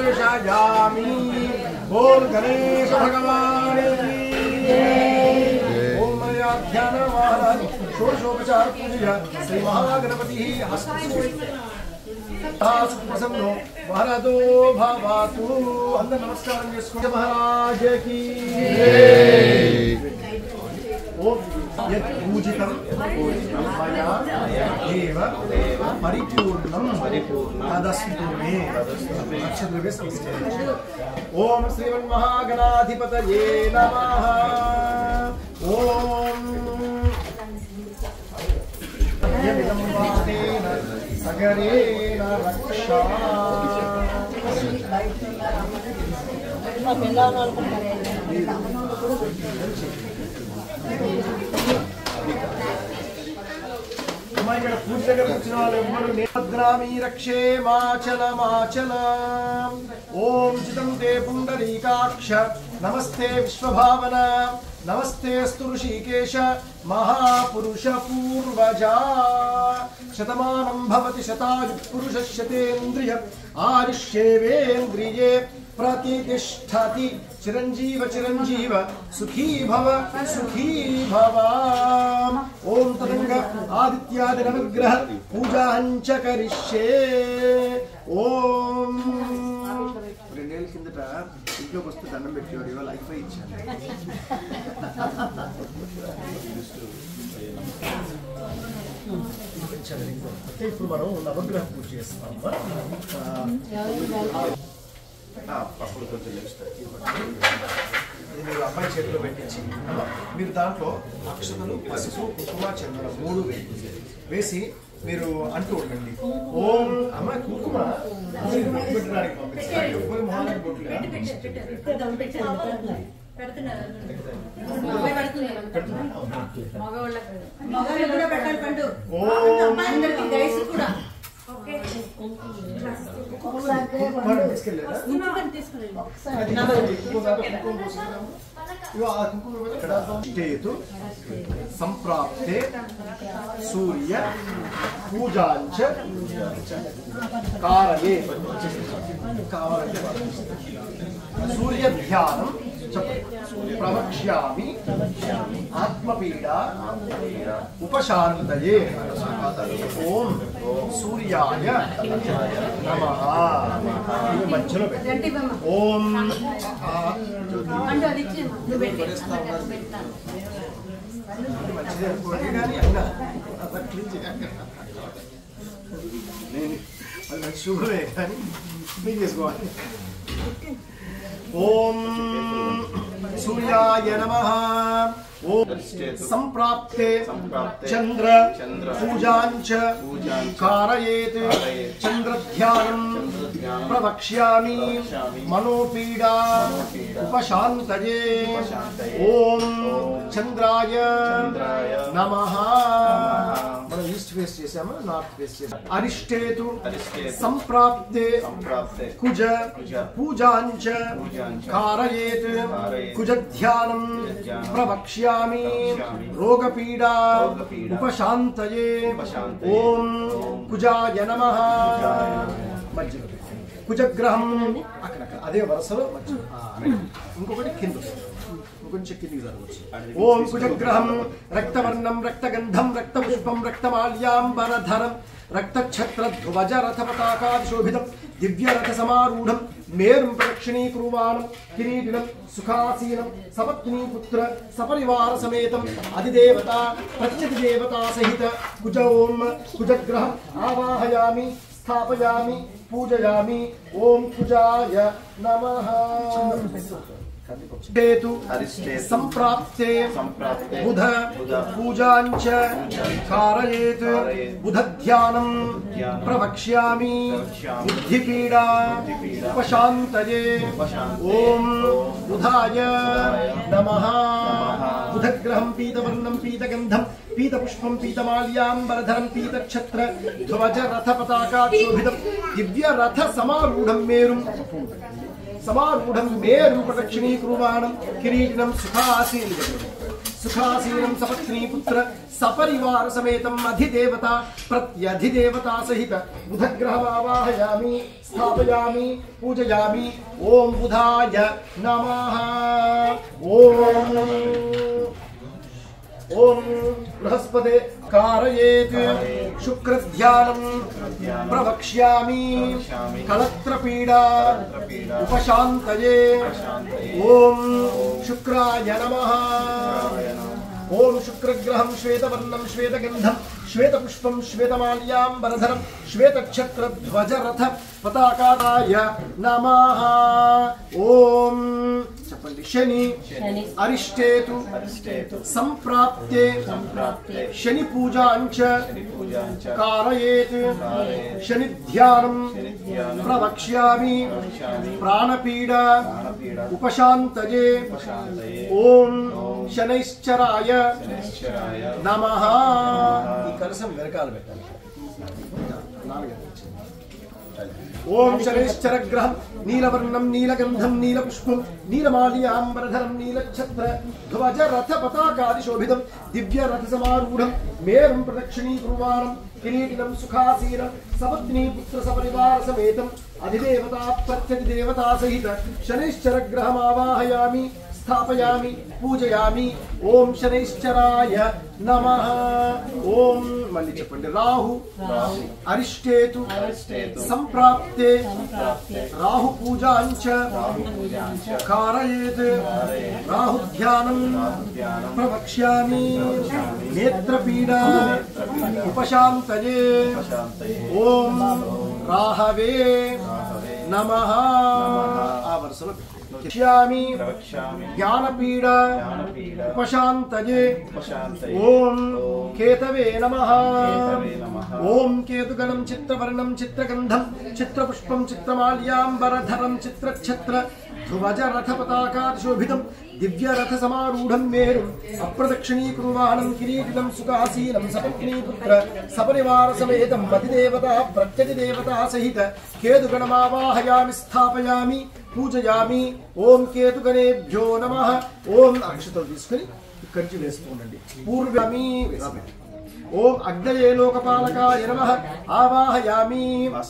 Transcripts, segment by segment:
दर्शयामि बोल गणेश भगवान की ओम मया ध्यान महाराज षोडशोपचार पूजया श्री महागणपति ప్రసన్నో వరదో భవతు అందరు నమస్కారం చేసుకోండి మహారాజకి ఓం యత్ పూజితం మయా దేవ పరిపూర్ణం తదస్తు మే అక్షద్రవ్య సంస్కరించు ఓం శ్రీమన్మహాగణాధిపతయే నమః ఓం యమిదం వాదేన సగరేణ రక్షా అమ్మా ఇక్కడ పూజ దగ్గర కూర్చున్న వాళ్ళు ఎవ్వరు నేద్రామి రక్షే మాచల మాచల ఓం చితం తే పుండరీకాక్ష నమస్తే విశ్వభావన నమస్తే స్తు ఋషికేశ మహాపురుష పూర్వజా శతమానం భవతి శతాయు పురుష శతేంద్రియ ఆయుష్యేవేంద్రియే ప్రతిష్టతి చిరంజీవ చిరంజీవ సుఖీ భవ సుఖీ భవ ఓం తదంగ ఆదిత్యాది నవగ్రహ పూజాంచ కరిష్యే ఓం రెండేళ్ళ కిందట ఇంట్లోకి వస్తే దండం పెట్టేవాడు ఇవాళ ఐఫై ఇచ్చాను అంటే ఇప్పుడు మనం నవగ్రహ పూజ చేస్తాం అప్పుడు కొంచెం నెక్స్ట్ ఇది మీరు అబ్బాయి చేతిలో పెట్టించి అమ్మ, మీరు దాంట్లో అక్షతలు పసుపు కుంకుమ చందనం మూడు వేసి వేసి మీరు అంటూ ఉండండి ఓం అమ్మ కుంకుమ మీరు బొట్టు పెట్టడానికి పంపిస్తారు ఎవరి మొహానికి బొట్టు లేదా? మగవాళ్ళు కూడా పెట్టాలి పండు ఓం అందరికి గైస్ కూడా కుంకుమ తీసుకెళ్ళలేదా? అది ఇవ్వండి. కుంకుమ దాంట్లో కుంకుమ పోసుకుందాం. ఇగో ఆ కుంకుమ ఇవ్వండి. ఇక్కడ చేతు సంప్రాప్తే సూర్య పూజాంచ కారయే కావాలంటే సూర్య ధ్యానం చెప్పండి ప్రవక్ష్యామి ఆత్మపీడ ఉపశాంతయే ఓం సూర్యాయ నమ మధ్యలో పెట్టి ఓం ఆ, పండు అది ఇచ్చి నువ్వు పెట్టి మంచిదే అనుకోండి కానీ అయినా అట్లా clean చేయాలి. నేను అది మంచి శుభమే కానీ క్లీన్ చేసుకోవాలి ఓం సూర్యాయ నమ ఓం సంప్రాప్తే సంప్రాప్తే చంద్ర చంద్ర పూజాంచ పూజాంచ కారయేత్ కారయేత్ చంద్రధ్యానం చంద్రధ్యానం ప్రవక్ష్యామి ప్రవక్ష్యామి మనోపీడా మనోపీడా ఉపశాంతయే ఉపశాంతయే ఓం ఓం చంద్రాయ చంద్రాయ నమః నమః. మనం ఈస్ట్ ఫేస్ చేసాము నార్త్ ఫేస్ చేసాము అరిష్టేతు అరిష్టేతు సంప్రాప్తే సంప్రాప్తే కుజ కుజ పూజాంచ పూజాంచ కారయేత్ కారయేత్ కుజధ్యానం కుజధ్యానం ప్రవక్ష్యామి ప్రవక్ష్యామి రోగపీడా రోగపీడా ఉపశాంతయే ఉపశాంతయే ఓం ఓం కుజాయ నమః కుజాయ నమః. మధ్యలో కుజగ్రహం అక్కడక్కడ అదే వరుసలో మధ్య ఆ, రైట్. ఇంకొకటి కింద ఇంకొంచెం కిందికి జరగవచ్చు ఓం కుజగ్రహం రక్తవర్ణం రక్తగంధం రక్తపుష్పం రక్తమాల్యాంబరధరం రక్తఛత్ర ధ్వజ రథ పతాకాశోభితం దివ్య రథ సమారూఢం మేరుం ప్రదక్షిణీకుర్వాణం కిరీటినం సుఖాసీనం సపత్నీ పుత్ర సపరివార సమేతం అధిదేవత ప్రత్యతి దేవతా సహిత కుజ ఓం కుజగ్రహం ఆవాహయామి స్థాపయామి పూజయామి ఓం కుజాయ నమః హేతు హరిష్టేతు సంప్రాప్తే సంప్రాప్తే బుధ బుధ పూజాంచ కారయేత్ కారయేత్ బుధ ధ్యానం ధ్యానం ప్రవక్ష్యామి ప్రవక్ష్యామి బుద్ధిపీడా బుద్ధిపీడా ఉపశాంతయే ఉపశాంతయే ఓం ఓం బుధాయ బుధాయ నమః నమః బుధగ్రహం పీతవర్ణం పీతగంధం పీతపుష్పం పీతమాల్యాంబరధరం పీతఛత్ర ధ్వజ రథ పతాకాశోభితం దివ్య రథ సమారూఢం మేరుం సమారూఢం మేరు ప్రదక్షిణీకుర్వాణం కిరీటినం సుఖాసీనం సుఖాసీనం సపత్నీ పుత్ర సపరివార సమేతం అధిదేవత ప్రత్యధిదేవతా సహిత బుధగ్రహమావాహయామి స్థాపయామి పూజయామి ఓం బుధాయ నమః ఓం ఓం బృహస్పతే కారయేత్ శుక్రధ్యానం ప్రవక్ష్యామి కళత్రపీడా ఉపశాంతయే ఓం శుక్రాయ నమః ఓం శుక్రగ్రహం శ్వేతవర్ణం శ్వేతగంధం శ్వేతపుష్పం శ్వేతమాల్యాంబరధరం శ్వేతక్షత్రధ్వజరథ పతాకారాయ నమః ఓం చెప్పండి శని శని అరిష్టేతు అరిష్టేతు సంప్రాప్తే సంప్రాప్తే శని పూజాంచ పూజాంచ కారయేత్ కారయేత్ శని ధ్యానం శనిధ్యానం ప్రవక్ష్యామి ప్రవక్ష్యామి ప్రాణపీడ ప్రాణపీడ ఉపశాంతయే ఉపశాంతయే ఓం శనైశ్చరాయ శనిశ్చరాయ నమ ఈ కలసం వెనకాల పెట్టాలి నాలుగైదు వచ్చింది. ఓం శనైశ్చర గ్రహం నీలవర్ణం నీలగంధం నీలపుష్పం నీలమాల్యాంబరధరం నీలఛత్ర ధ్వజ రథ పతాకాది శోభితం దివ్య రథ సమారూఢం మేరం ప్రదక్షిణీకుర్వాణం కిరీటినం సుఖాసీనం సపత్నీ పుత్ర సపరివార సమేతం అధిదేవతా ప్రత్యధి దేవతా సహిత శనైశ్చర గ్రహమావాహయామి స్థాపయామి పూజయామి ఓం శనైశ్చరాయ నమ ఓం మళ్ళీ చెప్పండి రాహు రాహు అరిష్టేతు అరిష్టేతు సంప్రాప్తే సంప్రాప్తే రాహు పూజాంచ రాహు పూజాంచ కారయేత్ రాహు ధ్యానం ధ్యానం ప్రవక్ష్యామి నేత్రపీడ ఉపశాంతయే ప్రశాంతయే ఓం రాహవే రాహవే నమ ఆ వరుసలో వక్ష్యామి ప్రవక్ష్యామి జ్ఞానపీడ జ్ఞానపీడ ఉపశాంతయే ఉపశాంతయే ఓం కేతవే నమ కేతవే నమః. ఓం కేతుగణం చిత్రవర్ణం చిత్రగంధం చిత్రపుష్పం చిత్రమాల్యాంబరధరం చిత్రఛత్ర ధ్రువజ రథ పతాకాశోభితం దివ్య రథ సమారూఢం మేరు అప్రదక్షిణీకుర్వాణం కిరీటినం సుఖాసీనం సపత్నీపుత్ర సపరివార సమేతం మతిదేవత ప్రత్యధిదేవత సహిత కేతుగణమావాహయామి స్థాపయామి పూజయామి ఓం కేతుగణేభ్యో నమ ఓం అక్షతలు తీసుకుని ఇక్కడి నుంచి వేసుకోండి పూర్వమి ఓం అగ్నయే లోకపాలకాయ నమ ఆవాహయామి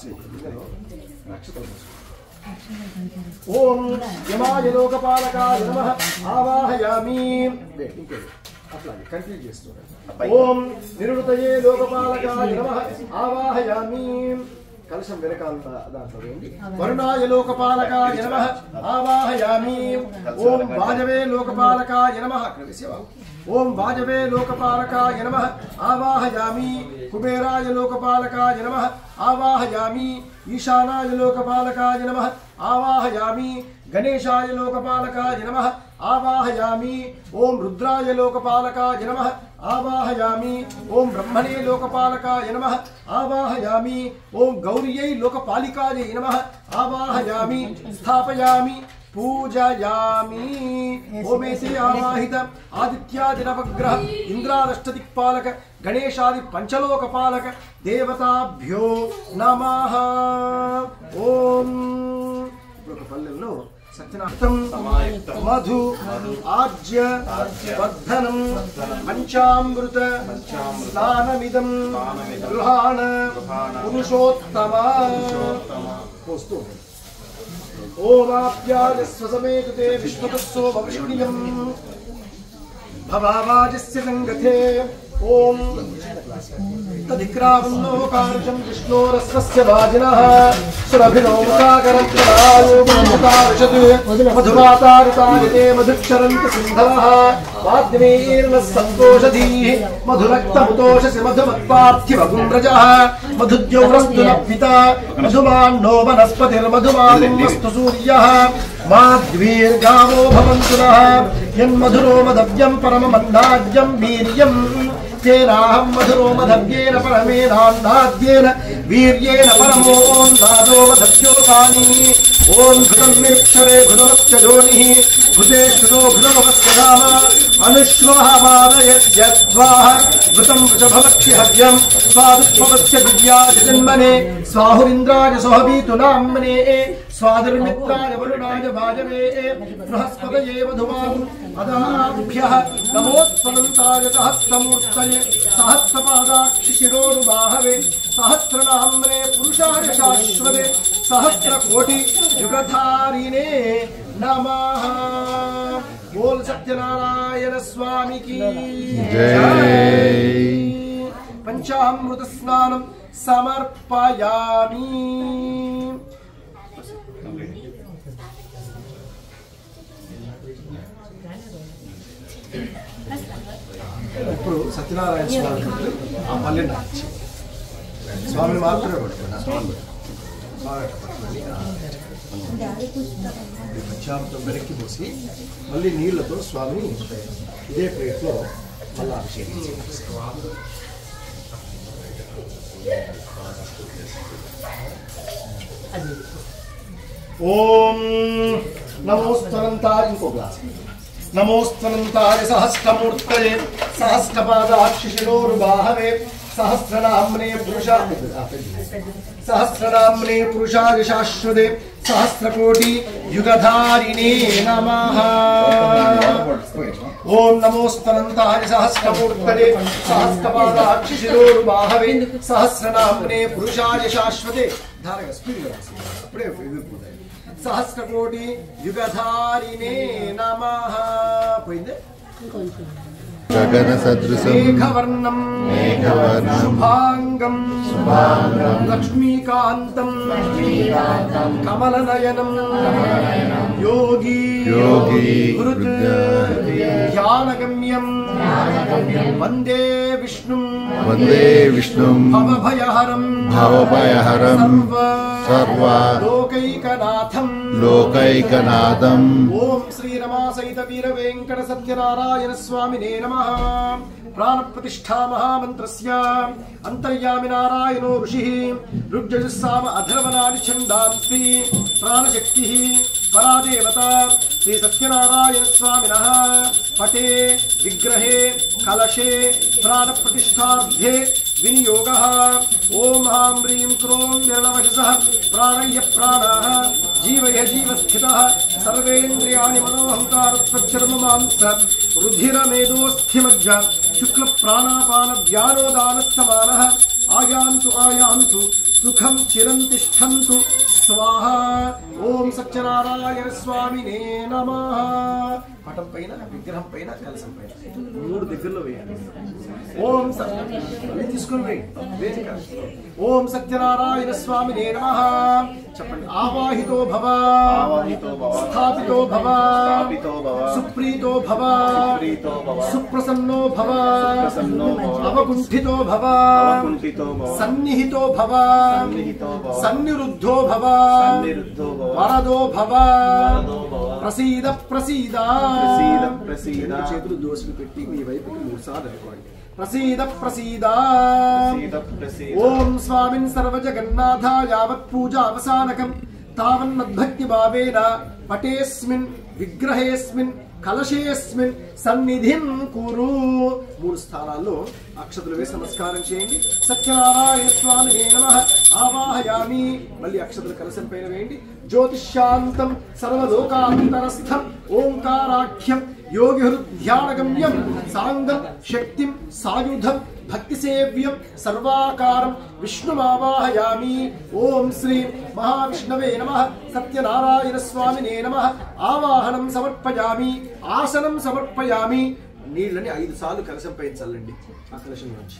ఓం యమాయ లోకపాలకాయ నమ ఆవాహయామి అట్లాగే కంటిన్యూ చేస్తున్నాడు ఓం నిరుతయే లోకపాలకాయ నమ ఆవాహయామి కలశం వెనకాల దాంట్లో వేయండి వరుణాయ లోకపాలకాయ నమ ఆవాహయామి ఓం వాజవే లోకపాలకాయ నమ అక్కడ వేసేవా ఓం వాజవే లోకపాలకాయ నమ ఆవాహయామి కుబేరాయ లోకపాలకాయ నమ ఆవాహయామి ఈశానాయ లోకపాలకాయ నమ ఆవాహయామి గణేశాయ లోకపాలకాయ నమ ఆవాహయామి ఓం రుద్రాయ లోకపాలకాయ నమ ఆవాహయామి ఓం బ్రహ్మణే లోకపాలకాయ నమ ఆవాహయామి ఓం గౌర్యై లోకపాలికాయ నమ ఆవాహయామి స్థాపయామి పూజయామి ఓమేసి ఆవాహిత ఆదిత్యాది నవగ్రహ ఇంద్రారష్టదిక్పాలక గణేశాది పంచలోకపాలక దేవతాభ్యో నమః ఓం ఇప్పుడు ఒక పల్లెల్లో సత్యనాథం సమాయుక్తం మధు ఆజ్య వర్ధనం పంచామృత స్నానమిదం గృహాణ పురుషోత్తమ పోస్తూ ఉండండి. ఓమాప్యాజస్వసమేతుతే విష్ణుతస్సోమ విష్ణుయం భవావాజస్య సంగతే ఓం తదిక్రావన్నో కారుషం విష్ణోరస్వస్య వాజినః సురభినో ముఖాకరం ప్రణాయోముఖారుషత్ మధుమాతారుతారితే మధుక్షరంత సింధవః వాద్మీర్నः సంతోషధీः మధురక్తముతోషసి మధుమత్పార్థివగుండ్రజः మధుద్యౌరస్తు నః పితా మధుమాన్నో వనస్పతిర్మధుమాలిన్యస్తు సూర్యः మాద్వీర్గావో భవంతు నః యన్మధురో మదవ్యం పరమమన్నాద్యం వీర్యం తేనాహం మధురో మధవ్యేన పరమేనాన్నాద్యేన వీర్యేణ పరమోన్నాదో మధవ్యోతాని ఓం ఘృతం నిక్షరే ఘృతమత్యజోని భృతేశ్వरो భృతమవస్య నామ అనుశ్వాహమాదయద్వాహ వృతం వృషభవక్షి హవ్యం స్వాదుత్పవస్య దివ్యాయ జన్మనే స్వాహురింద్రాయ సోహవీతు నామ్నే స్వాదుర్మిత్రాయ వరుణాయ భాజవే బృహస్పతయే మధుమాం అదాభ్యః నమోత్సవంతాయ సహస్రమూర్తయే సహస్రపాదాక్షి శిరోరుబాహవే సహస్రనామ్నే పురుషాయ శాశ్వతే సహస్రకోటి యుగధారిణే నమః బోల్ సత్యనారాయణ స్వామికి జై. పంచామృత స్నానం సమర్పయామి ఇప్పుడు సత్యనారాయణ స్వామి ఆ పల్లెని రాచి స్వామిని మాత్రమే పట్టుకున్నా బాగా పట్టుకొని ఆ, ఈ పంచామృతం వెనక్కి పోసి మళ్ళీ నీళ్లతో స్వామిని ఇదే ప్లేట్లో మళ్ళీ అభిషేకం చేయాలి. ఓం నమోస్తనంతాయ ఇంకో గ్లాస్ నమోస్తనంతాయ సహస్రమూర్తయే సహస్రపాదాక్షి శిరోరుబాహవే సహస్రనామ్నే పురుషా సహస్రనామ్నే పురుషాయ శాశ్వతే సహస్రకోటి యుగధారిణే నమః ఓం నమోస్తనంతాయ సహస్రమూర్తయే సహస్రపాదాక్షి శిరోరుబాహవే సహస్రనామ్నే పురుషాయ శాశ్వతే ధారక స్పీడ్ అప్పుడే వెళ్ళిపోతాయి సహస్రకోటి యుగధారిణే నమః పోయిందే గగన సదృశం మేఘవర్ణం మేఘవర్ణం శుభాంగం లక్ష్మీకాంతం కమలనయనం యోగి యోగి హృద్ హృదయ ధ్యానగమ్యం వందే విష్ణుం వందే విష్ణుం భవభయహరం భవభయహరం సర్వ సర్వ లోకైకనాథం లోకైకనాథం ఓం శ్రీరమా సహిత వీర వెంకట సత్యనారాయణ స్వామినే నమ ప్రాణప్రతిష్ఠా మహామంత్రస్య అంతర్యామి నారాయణో ఋషి రుగ్జజుస్సామ అధర్వనాని ఛందాంసి ప్రాణశక్తి పరాదేవత శ్రీ సత్యనారాయణ స్వామిన పటే విగ్రహే కలశే ప్రాణప్రతిష్ఠార్థే వినియోగ ఓం హాం హ్రీం క్రోం విరళవశస ప్రాణయ్య ప్రాణ జీవయ జీవస్థిత సర్వేంద్రియాణి మనోహంకారత్వచ్చర్మ మాంస రుధిరమేదోస్థిమజ్జ శుక్ల ప్రాణాపాన వ్యానోదాన సమాన ఆయాంతు ఆయాంతు సుఖం చిరం తిష్టంతు స్వాహ ఓం సత్యనారాయణ స్వామినే నమ పటం పైన విగ్రహం పైన కలసం పైన మూడు దగ్గరలో వేయాలి ఓం సత్య మళ్ళీ తీసుకొని వేయి వేది కాదు. ఓం సత్యనారాయణ స్వామినే నమ చెప్పండి ఆవాహితో భవ ఆవాహితో భవ. స్థాపితో భవ స్థాపితో భవ. సుప్రీతో భవ సుప్రీతో భవ. సుప్రసన్నో భవ సుప్రసన్నో భవ. అవకుంఠితో భవ అవకుంఠితో భవ. సన్నిహితో భవ సన్నిహితో భవ. సన్నిరుద్ధో భవ సన్నిరుద్ధో భవ. వరదో భవ వరదో భవ. ప్రసీద ప్రసీద ప్రసీద ప్రసీద. రెండు చేతులు దోసులు పెట్టి మీ వైపుకి మూడు సార్లు అనుకోండి ప్రసీద ప్రసీద ప్రసీద ప్రసీద. ఓం స్వామిన్ సర్వ జగన్నాథ యావత్ పూజా అవసానకం తావన్మద్భక్తి భావేన పటేస్మిన్ విగ్రహేస్మిన్ కలశేస్మిన్ సన్నిధిం కురు మూడు స్థానాల్లో అక్షతలు వేసి నమస్కారం చేయండి సత్యనారాయణ స్వామి నమ ఆవాహయామి మళ్ళీ అక్షతలు కలశం పైన వేయండి జ్యోతిష్శాంతం సర్వలోకాంతరస్థం ఓంకారాఖ్యం యోగి ధ్యానగమ్యం సాంగం శక్తిం సాయుధం భక్తి సేవ్యం సర్వాకారం విష్ణుమావాహయామి ఓం శ్రీ మహావిష్ణవే నమ సత్యనారాయణ స్వామినే నమ ఆవాహనం సమర్పయామి ఆసనం సమర్పయామి నీళ్ళని ఐదు సార్లు కలశం పైన చల్లండి ఆ కలశం నుంచి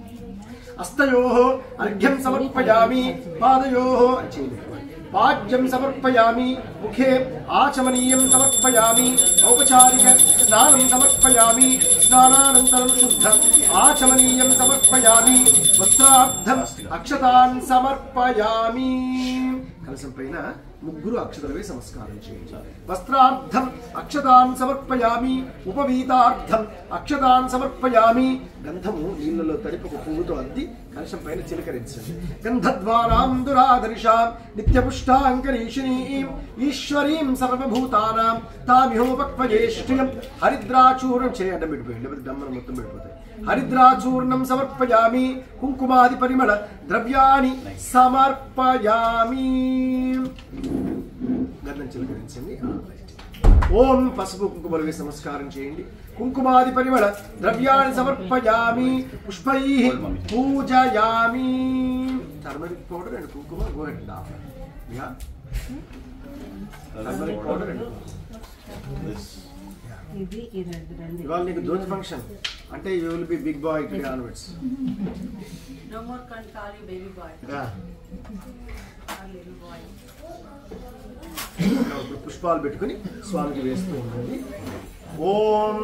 అస్తయో అర్ఘ్యం సమర్పయామి పాదయో పాద్యం సమర్పయామి ముఖే ఆచమనీయం సమర్పయామి ఔపచారిక స్నానం సమర్పయామి స్నానానంతరం శుద్ధం ఆచమనీయం సమర్పయామి వస్త్రార్థం అక్షతాన్ సమర్పయామి కలశం పైన ముగ్గురు అక్షతలు వేసి నమస్కారం చేయండి వస్త్రార్థం అక్షతాన్ సమర్పయామి ఉపవీతార్థం అక్షతాన్ సమర్పయామి గంధము నీళ్ళలో తడిపి ఒక పువ్వుతో అద్ది కలశం పైన చిలకరించండి గంధద్వారాం దురాదర్శాం నిత్యపుష్టాంకరీషిణీం ఈశ్వరీం సర్వభూతానాం తామిహోపక్వజేష్ఠియం హరిద్రాచూర్ణం చేయడం విడిపోయింది లేకపోతే గమ్మన మొత్తం విడిపోతాయి హరిద్రాచూర్ణం సమర్పయామి కుంకుమాది పరిమళ ద్రవ్యాన్ని సమర్పయామి గంధం చిలకరించండి ఆ, రైట్. ఓం పసుపు కుంకుమలు వేసి నమస్కారం చేయండి కుంకుమాది పరిమళ ద్రవ్యాన్ని సమర్పయామి పుష్పై పూజయామి turmeric powder and kumkuma go and yeah turmeric powder and ఇది ఈ రెండు రెండు ఇవాళ నీకు జ్యోతి ఫంక్షన్ అంటే you will be big boy today onwards no more can call you baby boy little boy ఇప్పుడు పుష్పాలు పెట్టుకుని స్వామికి వేస్తూ ఉండండి ఓం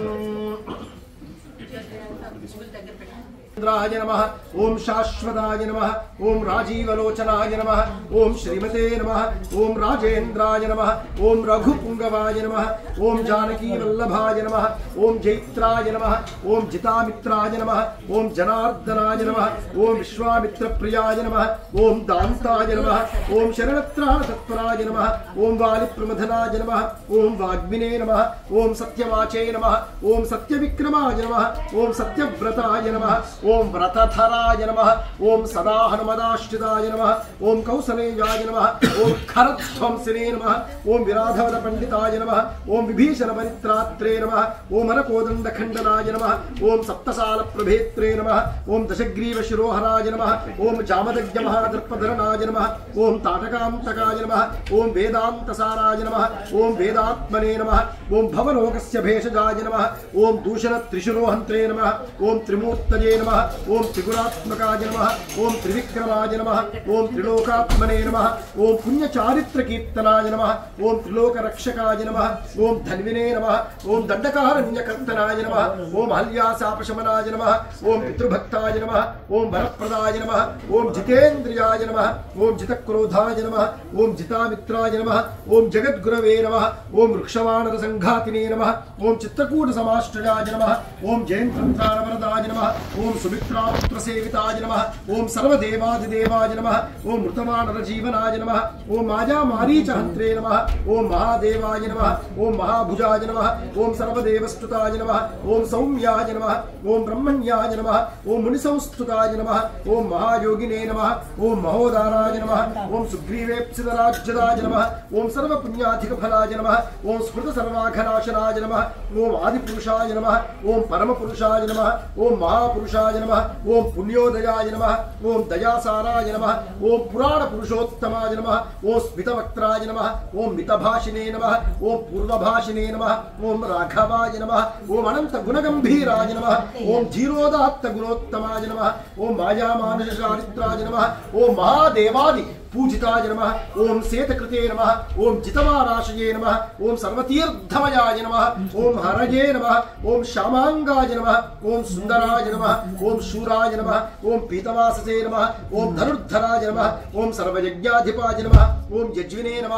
దగ్గర పెట్టండి ఇంద్రాయ నమ ఓం శాశ్వతాయ నమ ఓం రాజీవలోచనాయ నమ ఓం శ్రీమతే నమ ఓం రాజేంద్రాయ నమ ఓం రఘుపుంగవాయ నమ ఓం జానకీ వల్లభాయ నమ ఓం జైత్రాయ నమ ఓం జితామిత్రాయ నమ ఓం జనార్దనాయ నమ ఓం విశ్వామిత్రప్రియాయ నమ ఓం దాంతాయ నమ ఓం శరణత్రాణ తత్పరాయ నమ ఓం వాలిప్రమథనాయ నమ ఓం వాగ్మినే నమ ఓం సత్యవాచే నమ ఓం సత్యవిక్రమాయ నమ ఓం సత్యవ్రతాయ నమ ఓం వ్రతధరాయ నమ ఓం సదా హనుమదాశ్రితాయ నమ ఓం కౌసలేయాయ నమ ఓం ఖరధ్వంసినే నమ ఓం విరాధవర పండితాయ నమ ఓం విభీషణ పరిత్రాత్రే నమ ఓం అనకోదండ ఖండనాయ నమ ఓం సప్తసాల ప్రభేత్రే నమ ఓం దశగ్రీవ శిరోహరాయ నమ ఓం జామదగ్జ మహాదర్పధరణాయ నమ ఓం తాటకాంతకాయ నమ ఓం వేదాంతసారాయ నమ ఓం వేదాత్మనే నమ ఓం భవలోకస్య భేషజాయ నమ ఓం దూషణ త్రిశురోహంత్రే నమ ఓం త్రిమూర్తయే నమ ఓం త్రిగుణాత్మకాయ నమ ఓం త్రివిక్రమాయ నమ ఓం త్రిలోకాత్మనే నమ ఓం పుణ్యచారిత్ర కీర్తనాయ నమ ఓం త్రిలోక రక్షకాయ నమ ఓం ధన్వినే నమ ఓం దండకారణ్యకర్తనాయ నమ ఓం హల్యాసాపశమనాయ నమ ఓం పితృభక్తాయ నమ ఓం వరప్రదాయ నమ ఓం జితేంద్రియాయ నమ ఓం జితక్రోధాయ నమ ఓం జితామిత్రాయ నమ ఓం జగద్గురవే నమ ఓం వృక్షవాణర సంఘాతినే నమ ఓం చిత్రకూట సమాశ్రయాయ నమ ఓం జయంత్రాణవరదాయ నమ ఓం సుమిత్రాపుత్ర సేవితాయ నమ ఓం సర్వదేవాదిదేవాయ నమ ఓం మృతమానర జీవనాయ నమ ఓం మాజా మారీచహంత్రే నమ ఓం మహాదేవాయ నమ ఓం మహాభుజాయ నమ ఓం సర్వదేవస్తుతాయ నమ ఓం సౌమ్యాయ నమ ఓం బ్రహ్మణ్యాయ నమ ఓం మునిసంస్తుతాయ నమ ఓం మహాయోగినే నమ ఓం మహోదారాయ నమ ఓం సుగ్రీవేప్సితరాజ్యదాయ నమ ఓం సర్వపుణ్యాధిక ఫలాయ నమ ఓం స్మృత సర్వాఘనాశనాయ నమ ఓం ఆదిపురుషాయ నమ ఓం పరమపురుషాయ నమ ఓం మహాపురుషాయ నమ ఓం పుణ్యోదయాయ నమ ఓం దయాసారాయ నమ ఓం పురాణ పురుషోత్తమాయ నమ ఓం స్మితవక్త్రాయ నమ ఓం మితభాషినే నమ ఓం పూర్వభాషినే నమ ఓం రాఘవాయ నమ ఓం అనంత గుణగంభీరాయ నమ ఓం ధీరోదాత్త గుణోత్తమాయ నమ ఓం మాయామానుష చారిత్రాయ నమ ఓం మహాదేవాది పూజితాయ నమ ఓం సేతకృతే నమ ఓం జితవారాశయే నమ ఓం సర్వతీర్థమయాయ నమ ఓం హరయే నమ ఓం శ్యామాంగాయ నమ ఓం సుందరాయ నమ ఓం శూరాయ నమ ఓం పీతవాససే నమ ఓం ధనుర్ధరాయ నమ ఓం సర్వయజ్ఞాధిపాయ నమ ఓం యజ్వినే నమ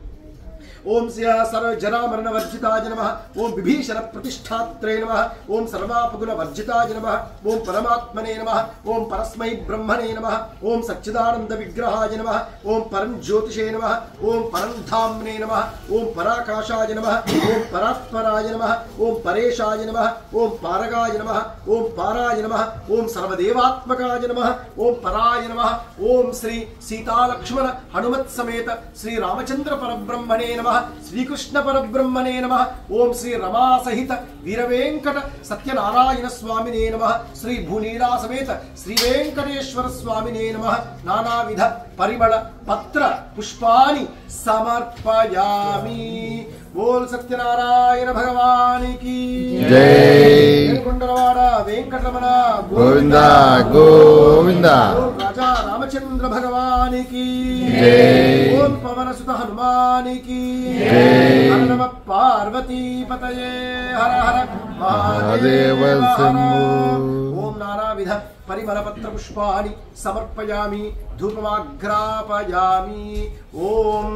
ఓం సర్వజరామరణ వర్జితాయ నమ ఓం విభీషణ ప్రతిష్టాత్రే నమ ఓం సర్వాపగుణ వర్జితాయ నమ ఓం పరమాత్మనే నమ ఓం పరస్మై బ్రహ్మణే నమ ఓం సచ్చిదానంద విగ్రహాయ నమ ఓం పరం జ్యోతిషే నమ ఓం పరం ధామ్నే నమ ఓం పరాకాశాయ నమ ఓం పరాత్పరాయ నమ ఓం పరేశాయ నమ ఓం పారగాయ నమ ఓం పారాయ నమ ఓం సర్వదేవాత్మకాయ నమ ఓం పరాయ నమ ఓం శ్రీ సీతాలక్ష్మణ హనుమత్ సమేత శ్రీ రామచంద్ర పరబ్రహ్మణే నమ శ్రీకృష్ణ పరబ్రహ్మణే నమ ఓం శ్రీ రమా సహిత వీరవేంకట సత్యనారాయణ స్వామినే నమ శ్రీ భూనీలా సమేత శ్రీ వెంకటేశ్వర స్వామినే నమ నానావిధ పరిమళ పత్ర పుష్పాని సమర్పయామి బోల్ సత్యనారాయణ భగవానికి జై. కొండలవాడ వెంకటరమణ గోవింద గోవింద ఓం రాజా రామచంద్ర భగవానికి జై. ఓం పవన సుత హనుమానికి జై. హర నమ పార్వతీపతయే హర హర మహాదేవ మహాదేవ హర. శంభో. ఓం నానావిధ పరిమళపత్ర పుష్పాని సమర్పయామి ధూపమాఘ్రాపయామి ఓం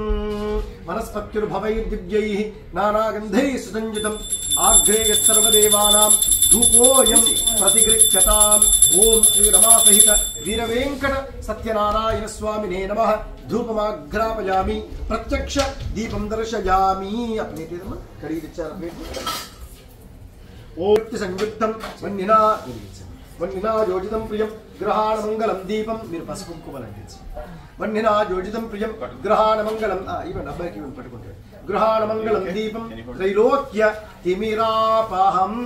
వనస్పత్యుర్భవై దివ్యై నానాగంధై సుసంజితం ఆగ్రేయ సర్వదేవానాం ధూపోయం ప్రతిగృహ్యతాం ఓం శ్రీ రమాసహిత వీరవేంకట సత్యనారాయణ స్వామినే నమ ధూపమాఘ్రాపయామి ప్రత్యక్ష దీపం దర్శయామి అప్నేటేదమ్మా కడిగి తెచ్చారు ప్లేట్ ఓం సంయుక్తం వన్నినా వన్నినా యోజితం ప్రియం గ్రహాణ మంగళం దీపం మీరు పసుపు కుంకుమలు అంటించి వన్నినా యోజితం ప్రియం గ్రహాణ మంగళం ఆ, ఇవ్వండి అబ్బాయికి ఇవ్వండి పట్టుకుంటాడు గ్రహాణ మంగళం దీపం త్రైలోక్య తిమిరాపహం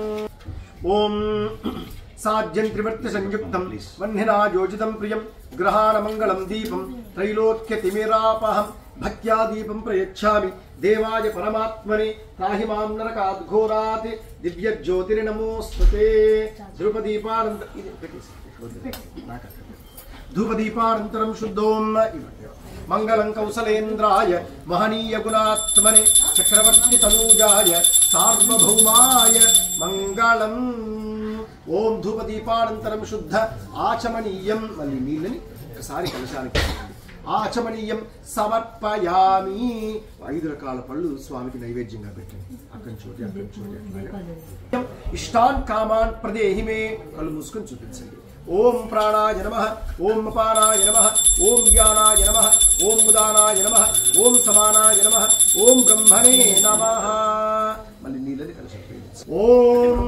ఓం సాధ్యం త్రివర్తి సంయుక్తం వన్నినా యోజితం ప్రియం గ్రహాణ మంగళం దీపం త్రైలోక్య తిమిరాపహం భక్త్యా దీపం ప్రయచ్ఛామి దేవాయ పరమాత్మని త్రాహి మాం నరకాద్ఘోరాత్ దివ్య జ్యోతిర్నమోస్తుతే ధ్రుపదీపానంత ఇది పెట్టేసి. నాకక్కడ. ధూపదీపానంతరం శుద్ధోం ఇవ్వండి. మంగళం కౌసలేంద్రాయ మహనీయ గుణాత్మనే చక్రవర్తి తనూజాయ సార్వభౌమాయ మంగళం ఓం ధూపదీపానంతరం శుద్ధ ఆచమనీయం మళ్ళీ నీళ్ళని ఒకసారి కలశానికి ఆచమనీయం సమర్పయామి ఐదు రకాల పళ్ళు స్వామికి నైవేద్యంగా పెట్టండి అక్కడి చోటి అక్కడి చోటి అట్లాగా. ఇష్టాన్ కామాన్ ప్రదేహి మే కళ్ళు మూసుకొని చూపించండి ఓం ప్రాణాయ నమ ఓం అపానాయ నమ ఓం జ్ఞానాయ నమ ఓం ఉదానాయ నమ ఓం సమానాయ నమ ఓం బ్రహ్మణే నమ మళ్ళీ నీళ్ళని కలిసి ఓం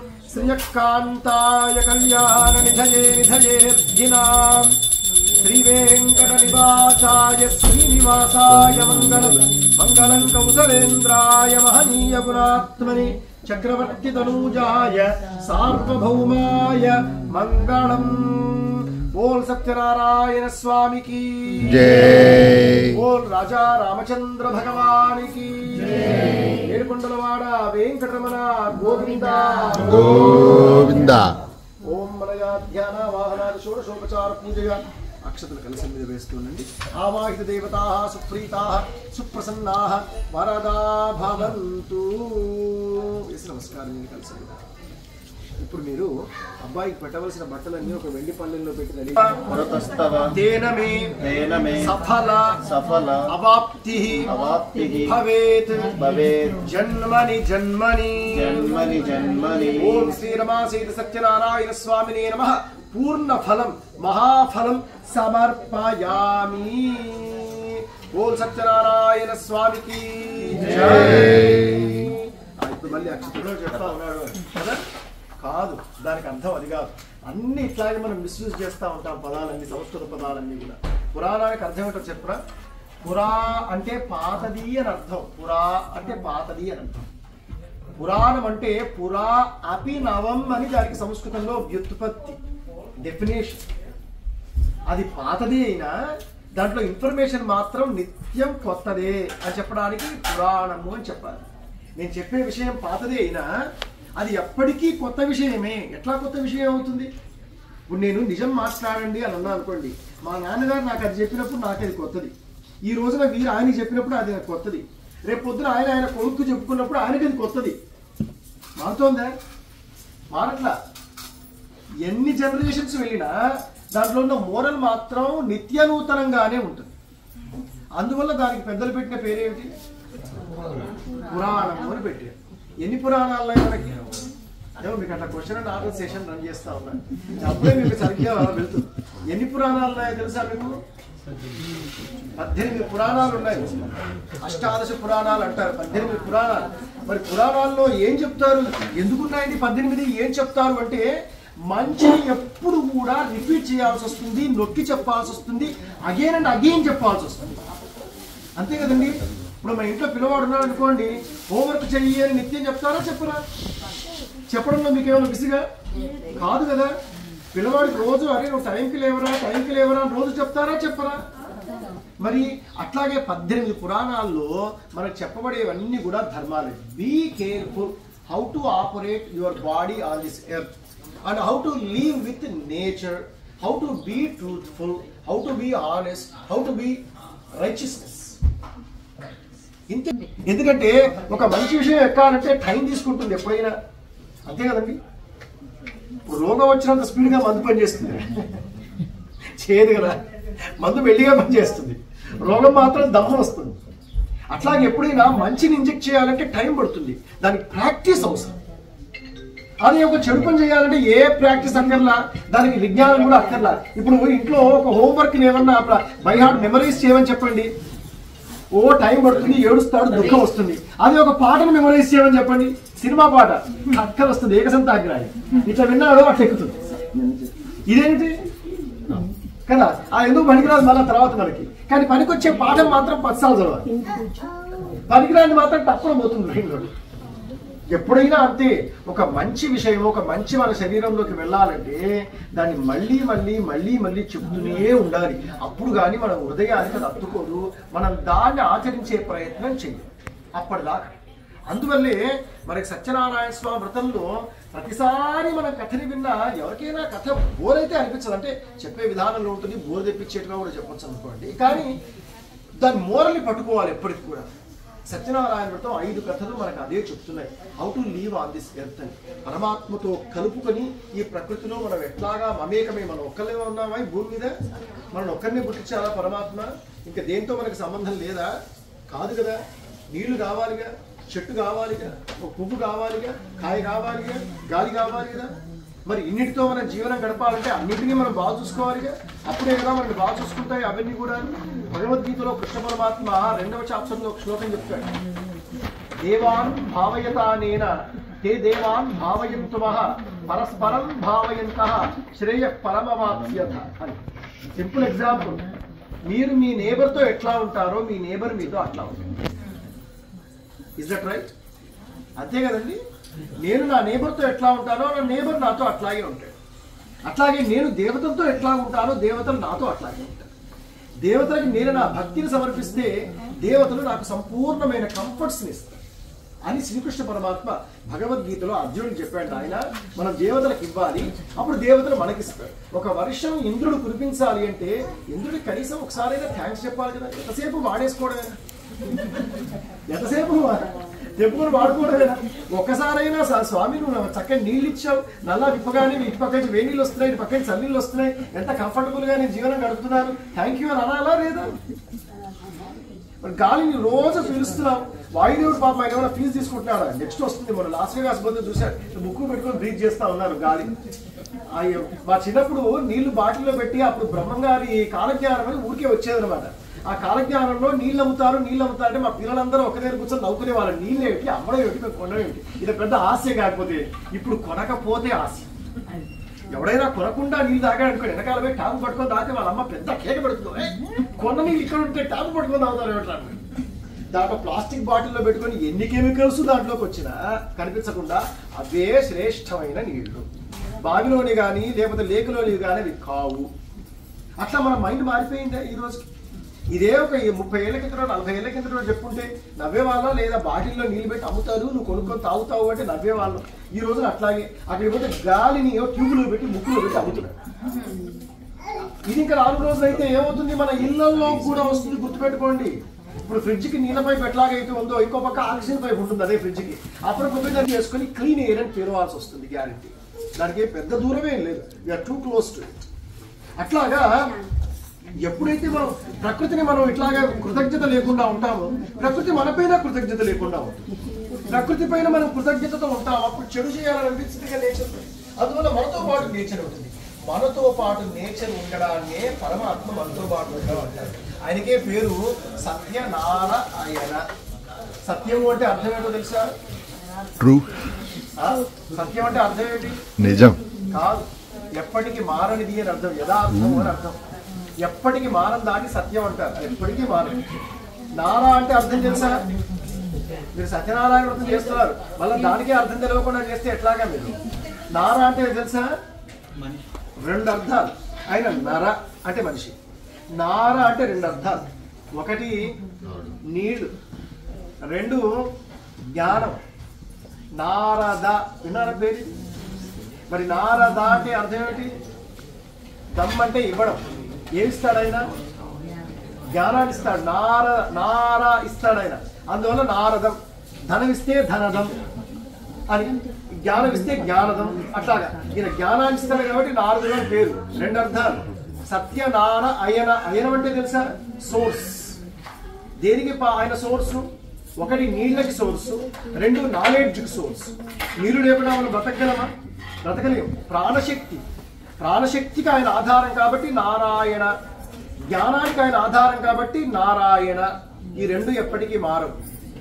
శ్రియకాంతాయ కళ్యాణ నిధయే నిధయేర్జినాం శ్రీ వెంకట నివాసాయ శ్రీనివాసాయ మంగళం మంగళం కౌసలేంద్రాయ మహనీయ గుణాత్మని చక్రవర్తి తనూజాయ సార్వభౌమాయ మంగళం ఓం సత్యనారాయణ స్వామికి జై ఓం రాజా రామచంద్ర భగవానికి ఏడుకొండలవాడ వెంకటరమణ గోవింద గోవింద ఓం మనయా ధ్యాన వాహనాది షోడశోపచార పూజగా అక్షతలు కలిసి మీద వేస్తుండండి ఆవాహిత దేవతా సుప్రీతా సుప్రసన్నా వరదా భవంతు వేసి నమస్కారం నేను కలిసి ఇప్పుడు మీరు అబ్బాయికి పెట్టవలసిన బట్టలన్నీ ఒక వెండి పల్లెల్లో పెట్టి రెడీ పురతస్తవ తేనమే తేన మే సఫల సఫల అవాప్తి అవాప్తిః భవేత్ భవేత్ జన్మని జన్మని జన్మని జన్మని ఓం శ్రీ రమాసీత సత్యనారాయణ స్వామినే నమ పూర్ణ ఫలం మహాఫలం సమర్పయామి ఓం సత్యనారాయణ స్వామికి జై. ఆ, ఇప్పుడు మళ్ళీ అక్షరంలో చెప్తా ఉన్నాడు కదా కాదు దానికి అర్థం అది కాదు అన్ని ఇట్లాగే మనం మిస్యూజ్ చేస్తూ ఉంటాం పదాలన్నీ సంస్కృత పదాలన్నీ కూడా పురాణానికి అర్థం ఏంటో చెప్పరా పురా అంటే పాతది అని అర్థం పురా అంటే పాతది అని అర్థం పురాణం అంటే పురా అపి నవం అని దానికి సంస్కృతంలో వ్యుత్పత్తి డెఫినేషన్ అది పాతది అయినా దాంట్లో ఇన్ఫర్మేషన్ మాత్రం నిత్యం కొత్తదే అని చెప్పడానికి పురాణము అని చెప్పాలి నేను చెప్పే విషయం పాతదే అయినా అది ఎప్పటికీ కొత్త విషయమే ఎట్లా కొత్త విషయం అవుతుంది ఇప్పుడు నేను నిజం మాట్లాడండి అని అన్నా అనుకోండి మా నాన్నగారు నాకు అది చెప్పినప్పుడు నాకు అది కొత్తది ఈ రోజున వీరు ఆయన చెప్పినప్పుడు అది నాకు కొత్తది రేపు పొద్దున ఆయన ఆయన కొడుకు చెప్పుకున్నప్పుడు ఆయనకి అది కొత్తది మారుతోందా మారట్లా ఎన్ని జనరేషన్స్ వెళ్ళినా దాంట్లో ఉన్న మోరల్ మాత్రం నిత్య నూతనంగానే ఉంటుంది అందువల్ల దానికి పెద్దలు పెట్టిన పేరేమిటి పురాణము అని పెట్టారు ఎన్ని పురాణాలు ఉన్నాయి మనకి ఏమో మీకు అట్లా question and answer session run చేస్తా ఉన్నా అప్పుడే మీకు సరిగ్గా వెళ్తుంది ఎన్ని పురాణాలు ఉన్నాయో తెలుసా మీకు పద్దెనిమిది పురాణాలు ఉన్నాయి అష్టాదశ పురాణాలు అంటారు పద్దెనిమిది పురాణాలు మరి పురాణాల్లో ఏం చెప్తారు ఎందుకున్నాయండి పద్దెనిమిది ఏం చెప్తారు అంటే మంచిని ఎప్పుడు కూడా రిపీట్ చేయాల్సి వస్తుంది నొక్కి చెప్పాల్సి వస్తుంది అగైన్ అండ్ అగైన్ చెప్పాల్సి వస్తుంది అంతే కదండి ఇప్పుడు మా ఇంట్లో పిల్లవాడు ఉన్నాడు అనుకోండి హోంవర్క్ చెయ్యి అని నిత్యం చెప్తారా చెప్పరా చెప్పడంలో మీకు ఏమైనా విసిగా కాదు కదా పిల్లవాడికి రోజు అరే నువ్వు టైంకి లేవరా టైంకి లేవరా అని రోజు చెప్తారా చెప్పరా మరి అట్లాగే పద్దెనిమిది పురాణాల్లో మనకు చెప్పబడేవన్నీ కూడా ధర్మాలే be careful how to operate your body on this earth and how to live with nature how to be truthful how to be honest how to be righteousness ఇంతే ఎందుకంటే ఒక మంచి విషయం ఎక్కాలంటే టైం తీసుకుంటుంది ఎప్పుడైనా అంతే కదండి ఇప్పుడు రోగం వచ్చినంత స్పీడ్గా మందు పనిచేస్తుంది చేయదు కదా మందు మెల్లిగా పనిచేస్తుంది రోగం మాత్రం దమ్మం వస్తుంది అట్లాగే ఎప్పుడైనా మంచిని ఇంజెక్ట్ చేయాలంటే టైం పడుతుంది దానికి ప్రాక్టీస్ అవసరం అదే ఒక చెడు పని చేయాలంటే ఏ ప్రాక్టీస్ అక్కర్లా దానికి విజ్ఞానం కూడా అక్కర్లా ఇప్పుడు ఇంట్లో ఒక హోంవర్క్ ఏమన్నా బై హార్ట్ మెమరీస్ చేయమని చెప్పండి ఓ టైం పడుతుంది ఏడుస్తాడు దుఃఖం వస్తుంది అదే ఒక పాటను మెమరైజ్ చేయమని చెప్పండి సినిమా పాట అక్కడ వస్తుంది ఏకసంతాగ్రాయి ఇట్లా విన్నాడు అట్లా ఎక్కుతుంది ఇదేంటి కదా ఆ ఎందుకు పనికిరాదు మళ్ళీ తర్వాత మనకి కానీ పనికొచ్చే పాఠం మాత్రం పచ్చాలు చదవాలి పనికిరాని మాత్రం తప్పడం పోతుంది మైండ్లో ఎప్పుడైనా అంతే ఒక మంచి విషయం ఒక మంచి మన శరీరంలోకి వెళ్ళాలంటే దాన్ని మళ్ళీ మళ్ళీ మళ్ళీ మళ్ళీ చెప్తూనే ఉండాలి అప్పుడు కానీ మన హృదయానికి అది అత్తుకోదు మనం దాన్ని ఆచరించే ప్రయత్నం చెయ్యాలి అప్పటిదాకా అందువల్లే మనకి సత్యనారాయణ స్వామి వ్రతంలో ప్రతిసారి మనం కథని విన్నా ఎవరికైనా కథ బోర్ అయితే అనిపించదు అంటే చెప్పే విధానంలో ఉంటుంది బోర్ తెప్పించేట్టుగా కూడా చెప్పొచ్చు అనుకోండి కానీ దాని మోరల్ని పట్టుకోవాలి ఎప్పటికి కూడా సత్యనారాయణ వ్రతం ఐదు కథలు మనకు అదే చెప్తున్నాయి how to live on this earth అని పరమాత్మతో కలుపుకొని ఈ ప్రకృతిలో మనం ఎట్లాగా మమేకమే మనం ఒక్కళ్ళే ఉన్నామా ఈ భూమి మీద మనం ఒక్కరినే పుట్టించాలా పరమాత్మ ఇంకా దేంతో మనకు సంబంధం లేదా కాదు కదా నీళ్లు కావాలిగా చెట్టు కావాలిగా ఒక పువ్వు కావాలిగా కాయ కావాలిగా గాలి కావాలి కదా మరి ఇన్నిటితో మనం జీవనం గడపాలంటే అన్నిటినీ మనం బాగా చూసుకోవాలిగా అప్పుడే కదా మనం బాగా చూసుకుంటాయి అవన్నీ కూడా భగవద్గీతలో కృష్ణ పరమాత్మ రెండవ చాప్టర్లో ఒక శ్లోకం చెప్తాడు దేవాన్ భావయతానేన తే దేవాన్ భావయంతుమః పరస్పరం భావయంత శ్రేయ పరమవాప్స్యత అని సింపుల్ ఎగ్జాంపుల్ మీరు మీ నేబర్తో ఎట్లా ఉంటారో మీ నేబర్ మీతో అట్లా ఉంటుంది ఇస్ దట్ రైట్ అంతే కదండి నేను నా నేబర్తో ఎట్లా ఉంటానో నా నేబర్ నాతో అట్లాగే ఉంటాడు అట్లాగే నేను దేవతలతో ఎట్లా ఉంటానో దేవతలు నాతో అట్లాగే ఉంటారు దేవతలకి నేను నా భక్తిని సమర్పిస్తే దేవతలు నాకు సంపూర్ణమైన కంఫర్ట్స్ని ఇస్తారు అని శ్రీకృష్ణ పరమాత్మ భగవద్గీతలో అర్జునుడికి చెప్పాడు ఆయన మనం దేవతలకు ఇవ్వాలి అప్పుడు దేవతలు మనకిస్తారు ఒక వర్షం ఇంద్రుడు కురిపించాలి అంటే ఇంద్రుడికి కనీసం ఒకసారైనా థ్యాంక్స్ చెప్పాలి కదా ఎంతసేపు వాడేసుకోవడమే ఎంతసేపు చెప్పుకొని వాడుకోవడమేనా ఒక్కసారైనా సా- స్వామి నువ్వు నాకు చక్కని నీళ్ళు ఇచ్చావు నల్లా విప్పగానే ఇటు పక్క నుంచి వేడి నీళ్ళు వస్తున్నాయి ఇటు పక్క నుంచి చన్నీళ్ళు వస్తున్నాయి ఎంత కంఫర్టబుల్ గా నేను జీవనం గడుపుతున్నాను థ్యాంక్ యూ అని అనాలా లేదా మరి గాలిని రోజు పీలుస్తున్నాం వాయుదేవుడు పాపం ఆయన ఏమైనా ఫీజు తీసుకుంటున్నాడా నెక్స్ట్ వస్తుంది మన లాస్ట్ వేగాస్ పోతే చూశారు ముక్కు పెట్టుకొని బ్రీత్ చేస్తా ఉన్నారు గాలి అయ్యో మా చిన్నప్పుడు నీళ్లు బాటిల్లో పెట్టి అప్పుడు బ్రహ్మంగారి కాలజ్ఞానం అని ఊరికే వచ్చేదన్నమాట ఆ కాలజ్ఞానంలో నీళ్ళు అమ్ముతారు నీళ్ళు అమ్ముతారు అంటే మా పిల్లలందరూ ఒక దగ్గర కూర్చొని నవ్వుకునే వాళ్ళ నీళ్ళు ఏమిటి అమ్మడం ఏమిటి మేము కొనడం ఏమిటి ఇది పెద్ద ఆశ కాకపోతే ఇప్పుడు కొనకపోతే ఆశ ఎవడైనా కొనకుండా నీళ్ళు తాగాడు అనుకో వెనకాల పోయి టాపు పట్టుకొని తాగితే వాళ్ళ అమ్మ పెద్ద కేక పెడుతుంది "ఏయ్, కొన్న నీళ్ళు ఇక్కడ ఉంటే టాపు పట్టుకొని తాగుతారు ఏమిట్రా అని. దాంట్లో ప్లాస్టిక్ బాటిల్లో పెట్టుకొని ఎన్ని కెమికల్స్ దాంట్లోకి వచ్చినా కనిపించకుండా అవే శ్రేష్టమైన నీళ్లు బావిలోని కానీ లేకపోతే లేకులోని కానీ అవి కావు అట్లా మన మైండ్ మారిపోయిందా ఈ రోజు ఇదే ఒక ఈ ముప్పై ఏళ్ళ కింద నలభై ఏళ్ళ కింద చెప్పుంటే నవ్వే వాళ్ళ లేదా బాటిల్లో నీళ్ళు పెట్టి అమ్ముతారు నువ్వు కొనుక్కొని తాగుతావు అంటే నవ్వే వాళ్ళు ఈ రోజు అట్లాగే అక్కడికి పోతే గాలిని ట్యూబ్లో పెట్టి ముక్కులో పెట్టి అమ్ముతున్నారు ఇది ఇంకా నాలుగు రోజులు అయితే ఏమవుతుంది మన ఇళ్లలో కూడా వస్తుంది గుర్తుపెట్టుకోండి ఇప్పుడు ఫ్రిడ్జ్ కి నీళ్ళ పైప్ ఎట్లాగైతే ఉందో ఇంకో పక్క ఆక్సిజన్ పైప్ ఉంటుంది అదే ఫ్రిడ్జ్ కి అప్పుడు కొద్ది దాన్ని చేసుకొని క్లీన్ ఎయిర్ అని పేరవాల్సి వస్తుంది గ్యారంటీ దానికి ఏం పెద్ద దూరమే ఏం లేదు we are too close to it అట్లాగా ఎప్పుడైతే మనం ప్రకృతిని మనం ఇట్లాగా కృతజ్ఞత లేకుండా ఉంటామో ప్రకృతి మనపైన కృతజ్ఞత లేకుండా ఉంటుంది ప్రకృతి పైన మనం కృతజ్ఞతతో ఉంటాం అప్పుడు చెడు చేయాలని అనిపిస్తుంది నేచర్ అందువల్ల మనతో పాటు నేచర్ ఉంటుంది మనతో పాటు నేచర్ ఉండడాన్నే పరమాత్మ మనతో పాటు ఉండడం అంటారు ఆయనకే పేరు సత్యనారాయణ సత్యము అంటే అర్థం ఏంటో తెలుసా ట్రూ ఆ? సత్యం అంటే అర్థం ఏంటి నిజం కాదు ఎప్పటికీ మారనిది అని అర్థం యథార్థం అని అర్థం ఎప్పటికీ మారం దాటి సత్యం అంటారు అది ఎప్పటికీ మారదు నారా అంటే అర్థం తెలుసా మీరు సత్యనారాయణ వ్రతం చేస్తున్నారు మళ్ళీ దానికే అర్థం తెలియకుండా చేస్తే ఎట్లాగా మీరు నారా అంటే తెలుసా రెండు అర్థాలు ఆయన నర అంటే మనిషి నార అంటే రెండు అర్థాలు ఒకటి నీళ్లు రెండు జ్ఞానం నారద విన్నారా పేరు మరి నారద అంటే అర్థం ఏమిటి దమ్ అంటే ఇవ్వడం ఏమి ఇస్తాడు ఆయన జ్ఞానాన్ని ఇస్తాడు నార నార ఇస్తాడు ఆయన అందువల్ల నారదం ధనం ఇస్తే ధనదం అని జ్ఞానం ఇస్తే జ్ఞానదం అట్లాగా ఈయన జ్ఞానాన్ని ఇస్తాడు కాబట్టి నారదుడు అని పేరు రెండు అర్థాలు సత్యనార అయన అయనం అంటే తెలుసా సోర్స్ దేనికి పా- ఆయన సోర్సు ఒకటి నీళ్ళకి సోర్స్ రెండు నాలెడ్జ్కి సోర్స్ నీరు లేకుండా మనం బ్రతకగలమా బ్రతకలేము ప్రాణశక్తి ప్రాణశక్తికి ఆయన ఆధారం కాబట్టి నారాయణ జ్ఞానానికి ఆయన ఆధారం కాబట్టి నారాయణ ఈ రెండు ఎప్పటికీ మారవు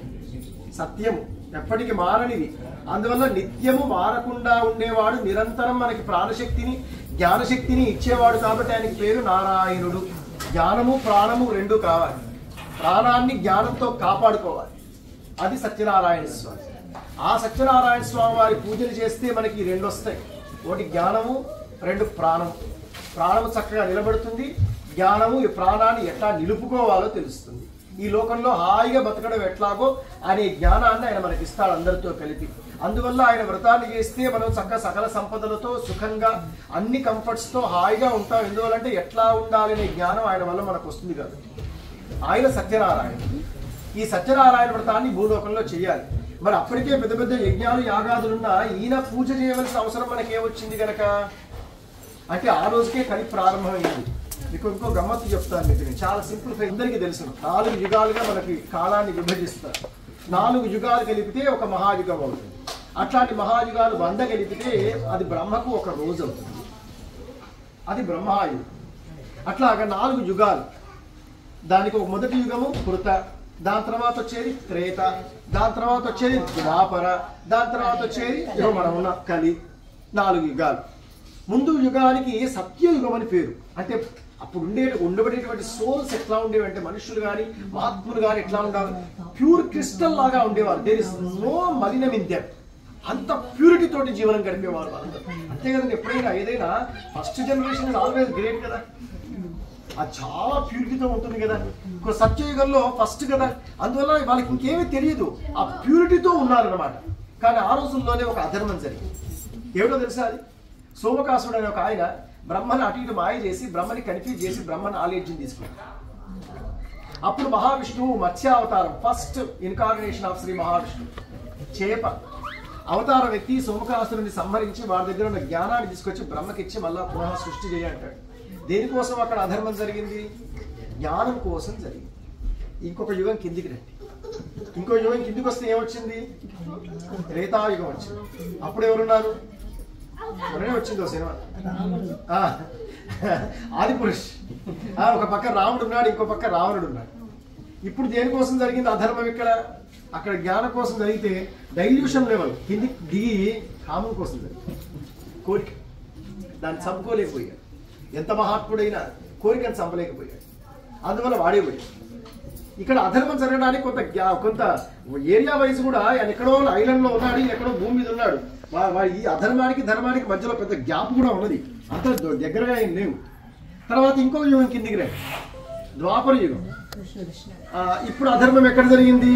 సత్యము ఎప్పటికీ మారనిది అందువల్ల నిత్యము మారకుండా ఉండేవాడు నిరంతరం మనకి ప్రాణశక్తిని జ్ఞానశక్తిని ఇచ్చేవాడు కాబట్టి ఆయనకి పేరు నారాయణుడు జ్ఞానము ప్రాణము రెండు కావాలి ప్రాణాన్ని జ్ఞానంతో కాపాడుకోవాలి అది సత్యనారాయణ స్వామి ఆ సత్యనారాయణ స్వామి వారి పూజలు చేస్తే మనకి ఈ రెండు వస్తాయి ఒకటి జ్ఞానము రెండు ప్రాణము ప్రాణము చక్కగా నిలబడుతుంది జ్ఞానము ఈ ప్రాణాన్ని ఎట్లా నిలుపుకోవాలో తెలుస్తుంది ఈ లోకంలో హాయిగా బతకడం ఎట్లాగో అనే జ్ఞానాన్ని ఆయన మనకి ఇస్తాడు అందరితో కలిపి అందువల్ల ఆయన వ్రతాన్ని చేస్తే మనం చక్క సకల సంపదలతో సుఖంగా అన్ని కంఫర్ట్స్ తో హాయిగా ఉంటాం ఎందువల్లంటే ఎట్లా ఉండాలి అనే జ్ఞానం ఆయన వల్ల మనకు వస్తుంది కాబట్టి ఆయన సత్యనారాయణ ఈ సత్యనారాయణ వ్రతాన్ని భూలోకంలో చేయాలి మరి అప్పటికే పెద్ద పెద్ద యజ్ఞాలు యాగాదులున్నా ఈయన పూజ చేయవలసిన అవసరం మనకేమొచ్చింది గనక అంటే ఆ రోజుకే కలి ప్రారంభమైంది మీకు ఇంకో గమ్మత్తు చెప్తాను మీకు నేను చాలా సింపుల్ అందరికీ తెలుసు నాలుగు యుగాలుగా మనకి కాలాన్ని విభజిస్తారు నాలుగు యుగాలు కలిపితే ఒక మహాయుగం అవుతుంది అట్లాంటి మహాయుగాలు వంద కలిపితే అది బ్రహ్మకు ఒక రోజు అవుతుంది అది బ్రహ్మాయుగం అట్లాగా నాలుగు యుగాలు దానికి ఒక మొదటి యుగము కృత దాని తర్వాత వచ్చేది త్రేత దాని తర్వాత వచ్చేది ద్వాపర దాని తర్వాత వచ్చేది ఇదిగో మనం ఉన్న కలి నాలుగు యుగాలు ముందు యుగానికి సత్యయుగం అని పేరు అంటే అప్పుడు ఉండే ఉండబడేటువంటి సోల్స్ ఎట్లా ఉండేవి అంటే మనుషులు కానీ మహాత్ములు కానీ ఎట్లా ఉండాలి ప్యూర్ క్రిస్టల్ లాగా ఉండేవారు దేర్ ఇస్ నో మలినం ఇన్ దెమ్ అంత ప్యూరిటీ తోటి జీవనం గడిపేవారు వాళ్ళందరూ అంతే కదండి ఎప్పుడైనా ఏదైనా first generation is always great కదా అది చాలా ప్యూరిటీతో ఉంటుంది కదా ఇప్పుడు సత్యయుగంలో ఫస్ట్ కదా అందువల్ల వాళ్ళకి ఇంకేమీ తెలియదు ఆ ప్యూరిటీతో ఉన్నారన్నమాట కానీ ఆ రోజుల్లోనే ఒక అధర్మం జరిగింది ఏమిటో తెలుసా అది సోమకాసుడు అనే ఒక ఆయన బ్రహ్మని అటు ఇటు మాయ చేసి బ్రహ్మని కన్ఫ్యూజ్ చేసి బ్రహ్మ నాలెడ్జ్ని తీసుకున్నాడు అప్పుడు Mahavishnu Matsyavataram first incarnation of Shri Mahavishnu చేప అవతారం ఎత్తి సోమకాసురుని సంహరించి వాడి దగ్గర ఉన్న జ్ఞానాన్ని తీసుకొచ్చి బ్రహ్మకిచ్చి మళ్ళా పునః సృష్టి చేయ అంటాడు దేనికోసం అక్కడ అధర్మం జరిగింది జ్ఞానం కోసం జరిగింది ఇంకొక యుగం కిందికి రండి ఇంకో యుగం కిందికి వస్తే ఏమొచ్చింది త్రేతాయుగం వచ్చింది అప్పుడు ఎవరున్నారు మొన్ననే వచ్చింది ఓ సినిమా ఆ, ఆదిపురుష్ ఆ, ఒక పక్క రాముడు ఉన్నాడు ఇంకో పక్క రావణుడు ఉన్నాడు ఇప్పుడు దేనికోసం జరిగింది అధర్మం ఇక్కడ అక్కడ జ్ఞానం కోసం జరిగితే డైల్యూషన్ లెవెల్ కింది దిగి కామం కోసం జరిగింది కోరిక దాన్ని చంపుకోలేకపోయాడు ఎంత మహాత్ముడైనా కోరికను చంపలేకపోయాడు అందువల్ల వాడేపోయాడు ఇక్కడ అధర్మం జరగడానికి కొంత గ్యా- కొంత ఏరియా వైజ్ కూడా ఆయన ఎక్కడో ఐలాండ్ లో ఉన్నాడు ఈయన ఎక్కడో భూమి మీద ఉన్నాడు వా- వా- ఈ అధర్మానికి ధర్మానికి మధ్యలో పెద్ద గ్యాప్ కూడా ఉన్నది అంత ద- దగ్గరగా ఏం లేవు తర్వాత ఇంకో యుగం కిందికి రండి ద్వాపర యుగం ఆ, ఇప్పుడు అధర్మం ఎక్కడ జరిగింది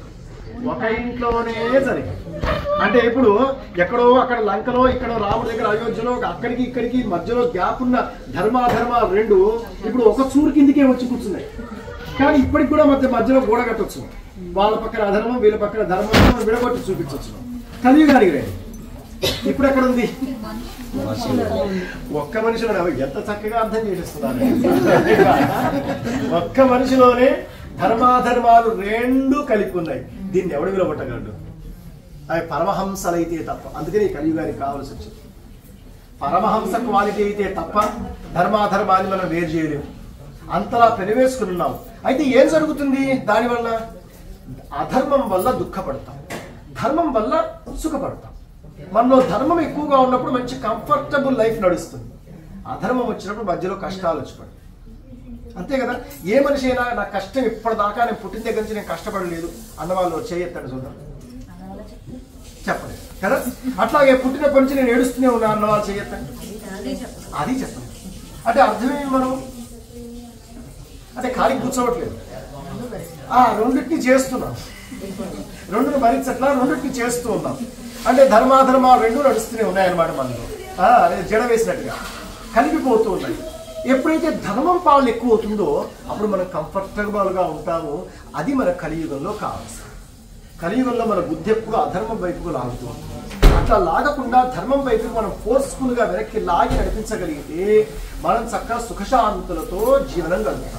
ఒక ఇంట్లోనే జరిగింది అంటే ఇప్పుడు ఎక్కడో అక్కడ లంకలో ఇక్కడ రాముడి దగ్గర అయోధ్యలో అక్కడికి ఇక్కడికి మధ్యలో గ్యాప్ ఉన్న ధర్మాధర్మాలు రెండు ఇప్పుడు ఒక చూరు కిందికే వచ్చి కూర్చున్నాయి కానీ ఇప్పటికి కూడా మధ్య మధ్యలో గోడ కట్టొచ్చు వాళ్ళ పక్కన అధర్మం వీళ్ళ పక్కన ధర్మం విడగొట్టి చూపించవచ్చు కలియుగానికి రండి ఇప్పుడు ఎక్కడ ఉంది ఒక్క మనిషిలో ఎంత చక్కగా అర్థం చేసేస్తున్నారు ఒక్క మనిషిలోనే ధర్మాధర్మాలు రెండు కలిపి ఉన్నాయి దీన్ని ఎవడు విలగొట్టగలడు అవి పరమహంసలైతే తప్ప అందుకని ఈ కలియుగానికి కావాల్సి వచ్చింది పరమహంస క్వాలిటీ అయితే తప్ప ధర్మాధర్మాన్ని మనం వేరు చేయలేము అంతలా పెనవేసుకుని ఉన్నాం అయితే ఏం జరుగుతుంది దానివల్ల అధర్మం వల్ల దుఃఖపడతాం ధర్మం వల్ల సుఖపడతాం మనలో ధర్మం ఎక్కువగా ఉన్నప్పుడు మంచి కంఫర్టబుల్ లైఫ్ నడుస్తుంది అధర్మం వచ్చినప్పుడు మధ్యలో కష్టాలు వచ్చి పడతాయి అంతే కదా ఏ మనిషి అయినా నా కష్టం ఇప్పటిదాకా నేను పుట్టిన దగ్గర నుంచి నేను కష్టపడలేదు అన్నవాళ్ళు చేయొద్దండి చూద్దాం చెప్పలేదు కదా అట్లాగే పుట్టినప్పటి నుంచి నేను ఏడుస్తూనే ఉన్నా అన్నవాళ్ళు చేయొద్దండి అది చెప్పండి అంటే అర్థమేమి మనం అంటే ఖాళీ కూర్చోవట్లేదు ఆ రెండింటిని చేస్తున్నాం రెండుని భరించట్లా రెండింటిని చేస్తూ ఉన్నాం అంటే ధర్మాధర్మ రెండు నడుస్తూనే ఉన్నాయన్నమాట మనలో ఆ, అదే జడ వేసినట్టుగా కలిపిపోతూ ఉన్నాయి ఎప్పుడైతే ధర్మం పాలన ఎక్కువ అవుతుందో అప్పుడు మనం కంఫర్టబుల్ గా ఉంటాము అది మన కలియుగంలో కావాల్సింది కలియుగంలో మన బుద్ధి ఎప్పుడు అధర్మం వైపుకు లాగుతుంది అట్లా లాగకుండా ధర్మం వైపుకు మనం ఫోర్స్ఫుల్ గా వెనక్కి లాగి నడిపించగలిగితే మనం చక్కగా సుఖశాంతులతో జీవనం గడుపుతాం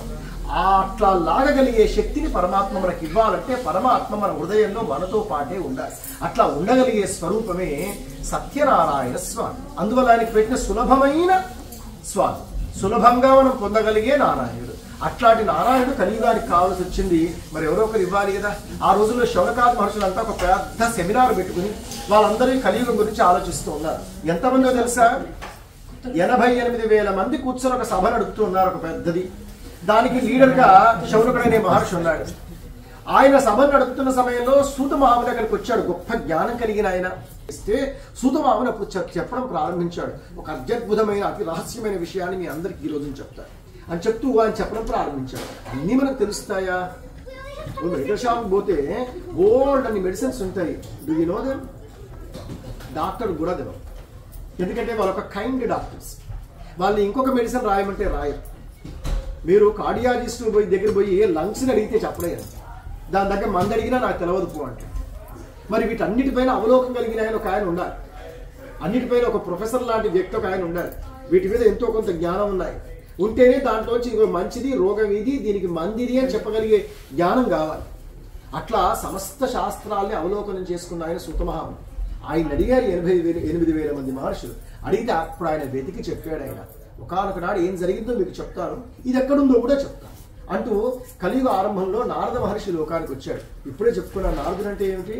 ఆ అట్లా లాగగలిగే శక్తిని పరమాత్మ మనకి ఇవ్వాలంటే పరమాత్మ మన హృదయంలో మనతో పాటే ఉండాలి అట్లా ఉండగలిగే స్వరూపమే సత్యనారాయణ స్వామి అందువల్ల ఆయనకి పెట్టిన సులభమైన స్వామి సులభంగా మనం పొందగలిగే నారాయణుడు అట్లాంటి నారాయణుడు కలియుగానికి కావాల్సి వచ్చింది మరి ఎవరో ఒకరు ఇవ్వాలి కదా ఆ రోజుల్లో శౌనకాది మహర్షులంతా ఒక పెద్ద సెమినార్ పెట్టుకుని వాళ్ళందరూ ఈ కలియుగం గురించి ఆలోచిస్తూ ఉన్నారు ఎంతమందో తెలుసా ఎనభై ఎనిమిది వేల మంది కూర్చొని ఒక సభ నడుపుతూ ఉన్నారు ఒక పెద్దది దానికి లీడర్ గా శౌనకుడు అనే మహర్షి ఉన్నాడు ఆయన సభ నడుపుతున్న సమయంలో సూత మహాముని అక్కడికి వచ్చాడు గొప్ప జ్ఞానం కలిగిన ఆయన ఇస్తే సూత మహాముని అప్పుడు చెప్- చెప్పడం ప్రారంభించాడు ఒక అత్యద్భుతమైన అతి రహస్యమైన విషయాన్ని మీ అందరికి ఈ రోజు చెప్తాను అని చెప్తూ ఆయన చెప్పడం ప్రారంభించాడు అన్నీ మనకు తెలుస్తాయా ఇప్పుడు మెడికల్ షాప్ పోతే బోల్డ్ అన్ని మెడిసిన్స్ ఉంటాయి do you know them doctor కూడా తెలియదు ఎందుకంటే వాళ్ళు ఒక కైండ్ డాక్టర్స్ వాళ్ళు ఇంకొక మెడిసిన్ రాయమంటే రాయరు మీరు కార్డియాలజిస్ట్ పోయి దగ్గర పోయి లంగ్స్ని అడిగితే చెప్పలేదు దాని దగ్గర మంది అడిగినా నాకు తెలియదు పో అంటే మరి వీటన్నిటిపైన అవలోకం కలిగిన ఆయన ఒక ఆయన ఉండాలి అన్నిటిపైన ఒక ప్రొఫెసర్ లాంటి వ్యక్తి ఒక ఆయన ఉండాలి వీటి మీద ఎంతో కొంత జ్ఞానం ఉన్నాయి ఉంటేనే దాంట్లోంచి ఇదిగో మంచిది రోగం ఇది దీనికి మందిది అని చెప్పగలిగే జ్ఞానం కావాలి అట్లా సమస్త శాస్త్రాల్ని అవలోకనం చేసుకున్న ఆయన సుతమహాము ఆయన అడిగారు ఎనభై వేల ఎనిమిది వేల మంది మహర్షులు అడిగితే అప్పుడు ఆయన వెతికి చెప్పాడు ఆయన ఒకనొక నాడు ఏం జరిగిందో మీకు చెప్తాను ఇది ఎక్కడుందో కూడా చెప్తాను అంటూ కలియుగ ఆరంభంలో నారద మహర్షి లోకానికి వచ్చాడు ఇప్పుడే చెప్పుకున్న నారదుడు అంటే ఏమిటి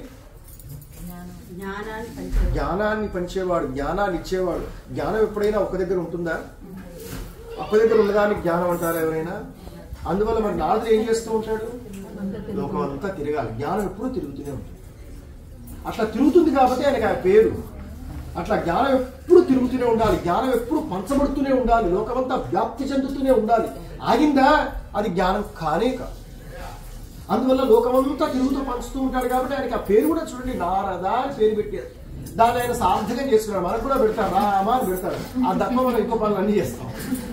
జ్ఞానాన్ని పంచే జ్ఞానాన్ని పంచేవాడు జ్ఞానాన్ని ఇచ్చేవాడు జ్ఞానం ఎప్పుడైనా ఒక దగ్గర ఉంటుందా ఒక్క దగ్గర ఉన్నదానికి జ్ఞానం అంటారా ఎవరైనా అందువల్ల మరి నారదుడు ఏం చేస్తూ ఉంటాడు లోకం అంతా తిరగాలి జ్ఞానం ఎప్పుడూ తిరుగుతూనే ఉంటుంది అట్లా తిరుగుతుంది కాబట్టి ఆయనకి ఆ పేరు అట్లా జ్ఞానం ఎప్పుడు తిరుగుతూనే ఉండాలి జ్ఞానం ఎప్పుడు పంచబడుతూనే ఉండాలి లోకమంతా వ్యాప్తి చెందుతూనే ఉండాలి ఆగిందా అది జ్ఞానం కానే కాదు అందువల్ల లోకమంతా తిరుగుతూ పంచుతూ ఉంటాడు కాబట్టి ఆయనకి ఆ పేరు కూడా చూడండి నారద అని పేరు పెట్టారు దాన్ని ఆయన సార్థకం చేసుకున్నాడు మనకు కూడా పెడతారు రామ అని పెడతారు ఆ తప్ప మనం ఇంకో పనులు అన్ని చేస్తాం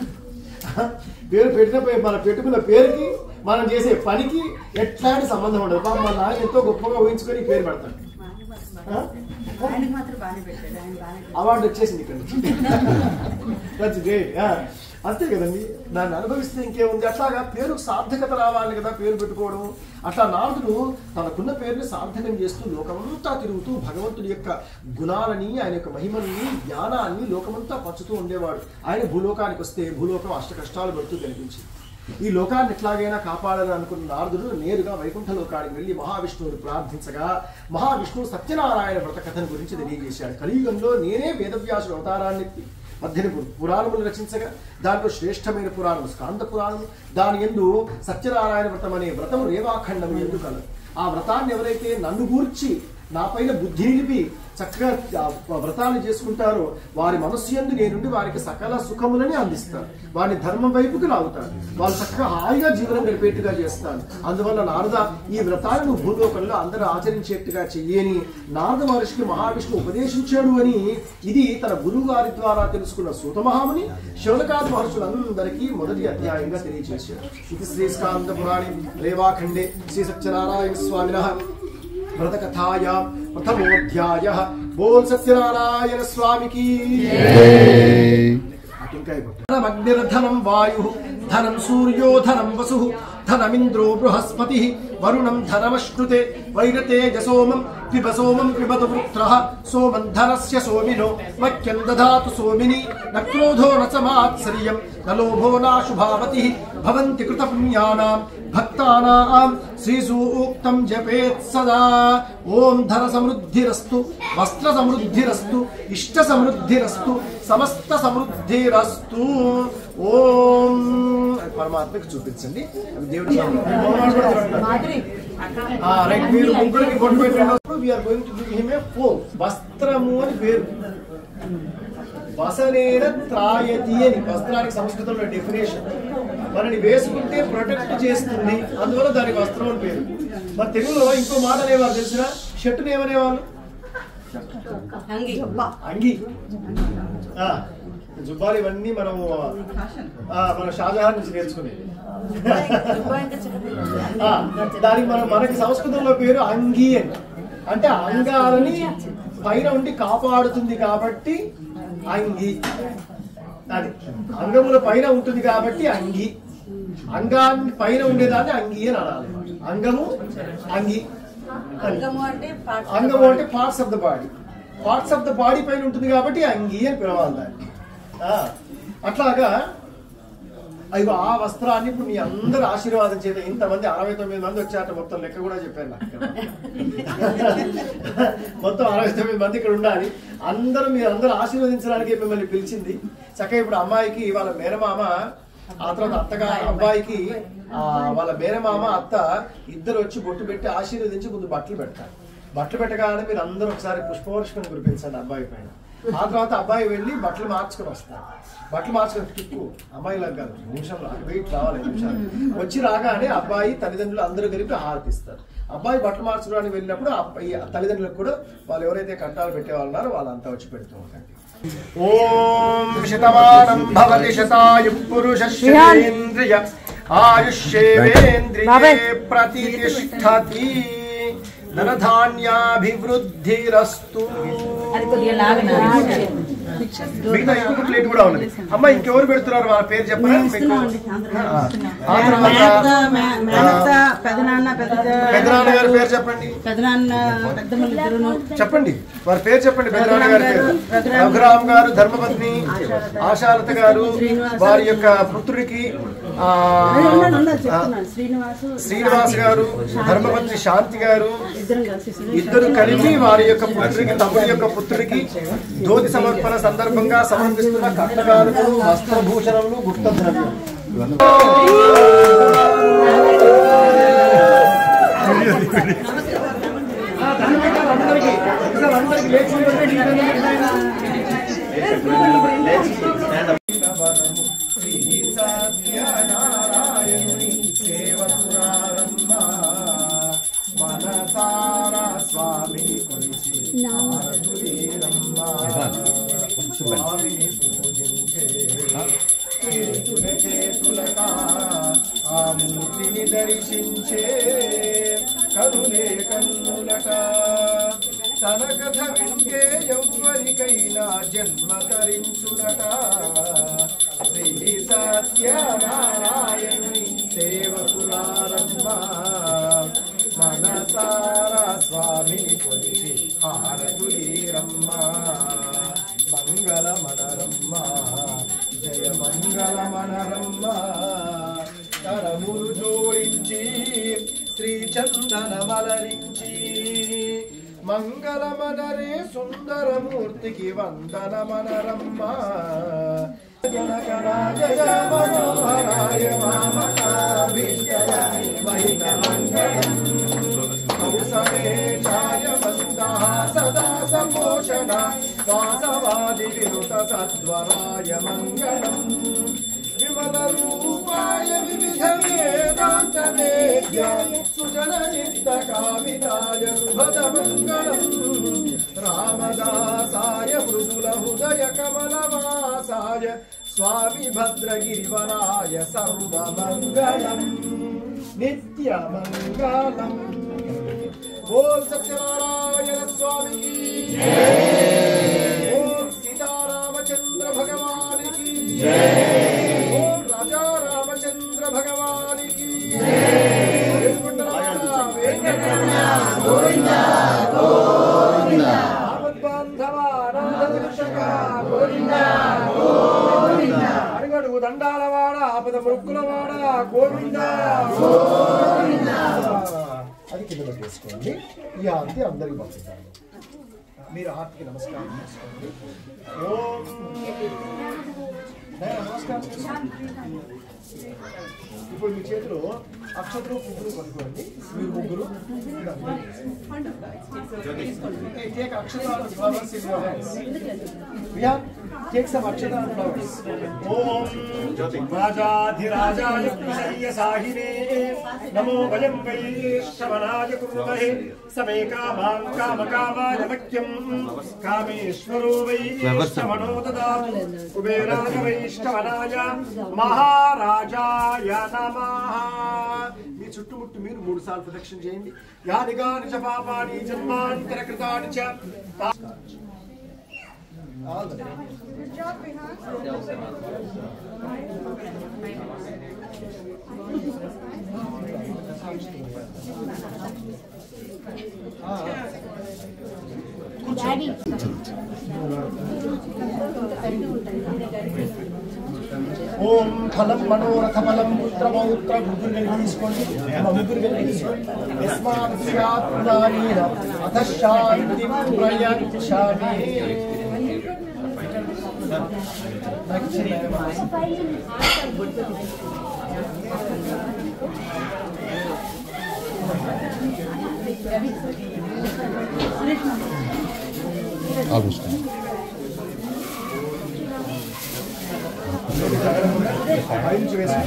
పేరు పెట్టిన పే- మన పెట్టుకున్న పేరుకి మనం చేసే పనికి ఎట్లాంటి సంబంధం ఉండదు పాపం మన నాయన ఎంతో గొప్పగా ఊహించుకొని ఈ పేరు పెడతాడు ఆ? ఆయనకి మాత్రం బాగానే పెట్టాడు ఆయన బాగానే పెట్టాడు. అవార్డు వచ్చేసింది ఇక్కడ నుంచి దట్స్ గ్రేట్ అంతే కదండి దాన్ని అనుభవిస్తే ఇంకేముంది అట్లాగా పేరు సార్థకత రావాలి కదా పేరు పెట్టుకోవడం అట్లా నారదుడు తనకున్న పేరుని సార్థకం చేస్తూ లోకమంతా తిరుగుతూ భగవంతుడి యొక్క గుణాలని ఆయన యొక్క మహిమల్ని జ్ఞానాన్ని లోకమంతా పంచుతూ ఉండేవాడు ఆయన భూలోకానికి వస్తే భూలోకం అష్ట కష్టాలు పడుతూ కనిపించింది ఈ లోకాన్ని ఎట్లాగైనా కాపాడాలని అనుకున్న నారదుడు నేరుగా వైకుంఠ లోకానికి వెళ్లి మహావిష్ణువుని ప్రార్థించగా మహావిష్ణువు సత్యనారాయణ వ్రత కథను గురించి తెలియజేశాడు కలియుగంలో నేనే వేదవ్యాసుడు అవతారాన్ని ఎత్తి పద్దెనిమిది పురాణములు రచించగా దాంట్లో శ్రేష్టమైన పురాణం స్కాంద పురాణం దాని ఎందు సత్యనారాయణ వ్రతం అనే వ్రతం రేవాఖండం ఎందు కలదు ఆ వ్రతాన్ని ఎవరైతే నన్ను గూర్చి నా పైన బుద్ధి నిలిపి చక్కగా ఆ వ్రతాన్ని చేసుకుంటారో వారి మనస్సు ఎందు నేనుండి వారికి సకల సుఖములని అందిస్తాను వారిని ధర్మం వైపుకి లాగుతాను వాళ్ళు చక్కగా హాయిగా జీవనం గడిపేట్టుగా చేస్తాను అందువల్ల నారద ఈ వ్రతాన్ని నువ్వు భూలోకంలో అందరూ ఆచరించేట్టుగా చెయ్యని నారద మహర్షికి మహావిష్ణు ఉపదేశించాడు అని ఇది తన గురువు గారి ద్వారా తెలుసుకున్న సూతమహాముని శౌనకాది మహర్షులందరికీ మొదటి అధ్యాయంగా తెలియజేశాడు ఇది శ్రీ స్కాంద పురాణి రేవాఖండే శ్రీ సత్యనారాయణ స్వామిన వ్రతకథాయా ప్రథమోధ్యాయ బోల్ సత్యనారాయణ స్వామికి ధనమగ్నిర్ధనం వాయు ధనం సూర్యో ధనం వసు ధనమింద్రో బృహస్పతి వరుణం ధనమశ్నుతే వైరతేజ సోమం పిబ సోమం పిబతు పుత్ర సోమం ధనస్య సోమినో మఖ్యం దధాతు సోమిని న క్రోధో న సమాత్సర్యం న లోభో నాశుభావతి భవంతి కృత పుణ్యానాం భక్తానాం శ్రీసూక్తం జపేత్ సదా ఓం ధన సమృద్ధిరస్తు వస్త్ర సమృద్ధిరస్తు ఇష్ట సమృద్ధిరస్తు సమస్త సమృద్ధిరస్తు ఓం అది పరమాత్మకి చూపించండి అది దేవుడి రైట్ మీరు ముగ్గురికి బొట్టు పెట్టినప్పుడు we are going to give him a phone వస్త్రము అని పేరు వసనేన త్రాయతి అని వస్త్రానికి సంస్కృతంలో డెఫినేషన్ మనని వేసుకుంటే ప్రొటెక్ట్ చేస్తుంది అందువల్ల దానికి వస్త్రం అని పేరు మరి తెలుగులో ఇంకో మాట అనేవారు తెలిసిన షర్టుని ఏమనేవాళ్ళు అంగి అంగి ఆ, జుబ్బాలు ఇవన్నీ మనం ఆ, మన షాజహాన్ నుంచి నేర్చుకునేది ఆ, దానికి మనం మనకి సంస్కృతంలో పేరు అంగి అని అంటే అంగాలని పైన ఉండి కాపాడుతుంది కాబట్టి అంగి అది అంగముల పైన ఉంటుంది కాబట్టి అంగి అంగాన్ని పైన ఉండేదాన్ని అంగి అని అనాలి అంగము అంగి అని. అంగము అంటే parts of అంగము the అంటే parts of the body parts of the body పైన ఉంటుంది కాబట్టి అంగి అని పిలవాలి దాన్ని ఆ, అట్లాగా అయ్యో ఆ వస్త్రాన్ని ఇప్పుడు మీ అందరి ఆశీర్వాదం చేత ఇంతమంది అరవై తొమ్మిది మంది వచ్చారట మొత్తం లెక్క కూడా చెప్పాను నాకు మొత్తం అరవై తొమ్మిది మంది ఇక్కడ ఉండాలి అందరూ మీరు అందరూ ఆశీర్వదించడానికి మిమ్మల్ని పిలిచింది చక్కగా ఇప్పుడు అమ్మాయికి వాళ్ళ మేనమామ ఆ తర్వాత అత్తగా అబ్బాయికి ఆ వాళ్ళ మేనమామ అత్త ఇద్దరు వచ్చి బొట్టు పెట్టి ఆశీర్వదించి ముందు బట్టలు పెడతారు బట్టలు పెట్టగానే మీరు అందరూ ఒకసారి పుష్పవర్షకం కురిపించండి అబ్బాయి పైన ఆ తర్వాత అబ్బాయి వెళ్ళి బట్టలు మార్చుకొని వస్తారు బట్టలు మార్చుకొని టిప్పు అమ్మాయిలా కాదు నిమిషంలో వెయిట్ రావాలి నిమిషాలు వచ్చి రాగానే అబ్బాయి తల్లిదండ్రులు అందరూ కలిపి హారతిస్తారు అబ్బాయి బట్టలు మార్చుకోవడానికి వెళ్ళినప్పుడు అబ్బాయి తల్లిదండ్రులకు కూడా వాళ్ళు ఎవరైతే కంటాలు పెట్టేవాళ్ళు ఉన్నారో వాళ్ళంతా వచ్చి పెడుతూ ఉంటారు ఓం శతమానం భవతి శతాయు పురుషేంద్రియ ఆయుష్యేంద్రియే ప్రతిష్టతి ధనధాన్యాభివృద్ధిరస్తు అది కొద్దిగా లాగనా మిగతా ఇంకొక ప్లేట్ కూడా ఉన్నది అమ్మ ఇంకెవరు పెడుతున్నారు వాళ్ళ పేరు చెప్పరా మీకు ఆ, ఆ తర్వాత మేనత్త పెదనాన్న పెద్ద పెద్దనాన్న గారి పేరు చెప్పండి పెదనాన్న పెద్దమ్మలు ఇద్దరును చెప్పండి వారి పేరు చెప్పండి పెద్దనాన్న గారి పేరు రఘురామ్ గారు ధర్మపత్ని ఆశాలత గారు వారి యొక్క పుత్రుడికి ఆ, ఉన్నాడు, ఉన్నాడు, ఆ, చెప్తున్నాను శ్రీనివాసు శ్రీనివాస్ గారు ధర్మపత్ని శాంతి గారు ఇద్దరం కలిసి ఇద్దరు కలిపి వారి యొక్క పుత్రుడికి తమ్ముడి యొక్క పుత్రుడికి ధోతి సమర్పణ సందర్భంగా సమర్పిస్తున్న కట్టకారులు వస్త్రభూషణములు గుప్త ద్రవ్యం ఆ, దండం పెట్టాలి అందరికీ. ఒకసారి అందరికీ లేచి నిలబడి శ్రీ సత్యనారాయణుని సేవసురారమ్మ మనసారా స్వామిని కొలిచి ఆరతులేరమ్మ. స్వామిని పూజించే చేతుల చేతులక ఆ మూర్తిని దర్శించే కనులే కన్నులట తన కథ వింటే ఎవ్వరికైనా జన్మ తరించునట శ్రీ సత్యనారాయణుని సేవకులారమ్మ మనసారా స్వామిని కొలిచి హారతులీరమ్మ మంగళ మనరమ్మ జయ మంగళ మనరమ్మ కరములు జోడించి శ్రీ చందన మలరించి మంగళమనరే సుందరమూర్తికి వందన మనరమ్మ జనకరాజ మనోహరాయ మామకాభీష్టయాయ మహిత మంగళం కౌసమేషాయ వందః సదా సమోషణ వాసవాది వినుత సద్వరాయ మంగళం విమల రూపాయ వివిధ వేదాంత వేద్యాయ సుజన చిత్త కామితాయ శుభద మంగళం రామదాసాయ మృదుల హృదయ కమలవాసాయ స్వామి భద్రగిరివరాయ సర్వమంగళం నిత్యమంగళం బోల్ సత్యనారాయణ స్వామికి ఓం సీతారామచంద్ర భగవానికి ఓం రాజా రామచంద్ర భగవానికి వేడుకుంటున్నారా? వేడుకుంటున్నారా? ఆపద్బాంధవ అనాథవిక్షక గోవింద అడుగడుగు దండాలవాడ ఆపద మృక్కులవాడ గోవింద అది కింద పెట్టేసుకోండి ఈ ఆర్తి అందరికి పంపుతాను మీరు హార్ట్కి నమస్కారం చేసుకోండి ఓం దయ నమస్కారం చేసుకోండి. ఇప్పుడు మీ చేతిలో అక్షతలు పువ్వులు కొనుక్కోండి మీరు ముగ్గురు మీరు అందరూ Okay, take akshata and flowers in your hands. Priya, take some akshata and flowers. Om Rajadhirajaaya Prasayya Sahine Namo Vayam Vaishravanaaya Kurvahe Same Kamam Kamakamaaya Makyam Kameshwaro Vaishravano Dadatu Kuberaya Vaishravanaaya Maharajaya Namaha మీ చుట్టుముట్టు మీరు మూడు సార్లు ప్రదక్షిణ చేయండి యాని గాని చ పాపాని జన్మాంతర కృతాని చ పా- All the way. ఓం ఫలం మనోరథ ఫలం పుత్ర పౌత్ర ముగ్గురు కలిపి తీసుకోండి అమ్మ ముగ్గురు కలిపి తీసుకోండి యస్మాత్ స్యాత్నానీన అథ శాంతి ప్రయచ్ఛామి నాకు ఇచ్చేది ఏమమ్మా? ఆలోచన ఆయిల్ నుంచి వేసి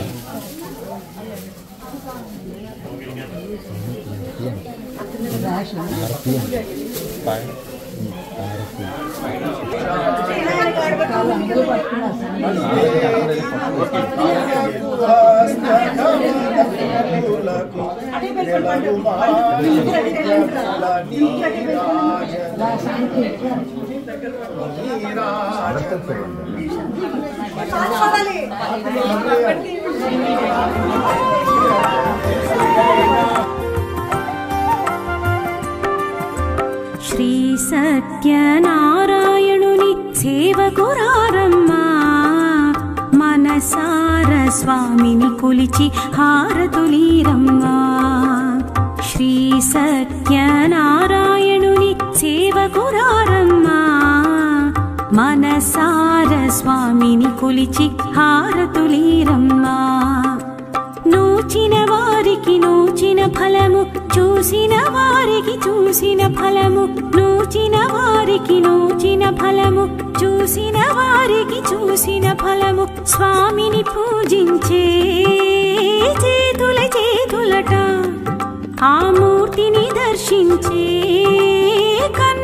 శ్రీ సత్యనారాయణుని సేవకురారమ్మా మనసార స్వామిని కొలిచి హారతులీరమ్మా శ్రీ సత్యనారాయణుని సేవకురారమ్మా మనసార స్వామిని కొలిచి హారతులీరమ్మా నూచిన వారికి నూచిన ఫలము చూసిన వారికి చూసిన ఫలము నూచిన వారికి నూచిన ఫలము చూసిన వారికి చూసిన ఫలము స్వామిని పూజించే చేతుల చేతులట ఆ మూర్తిని దర్శించే కన్ను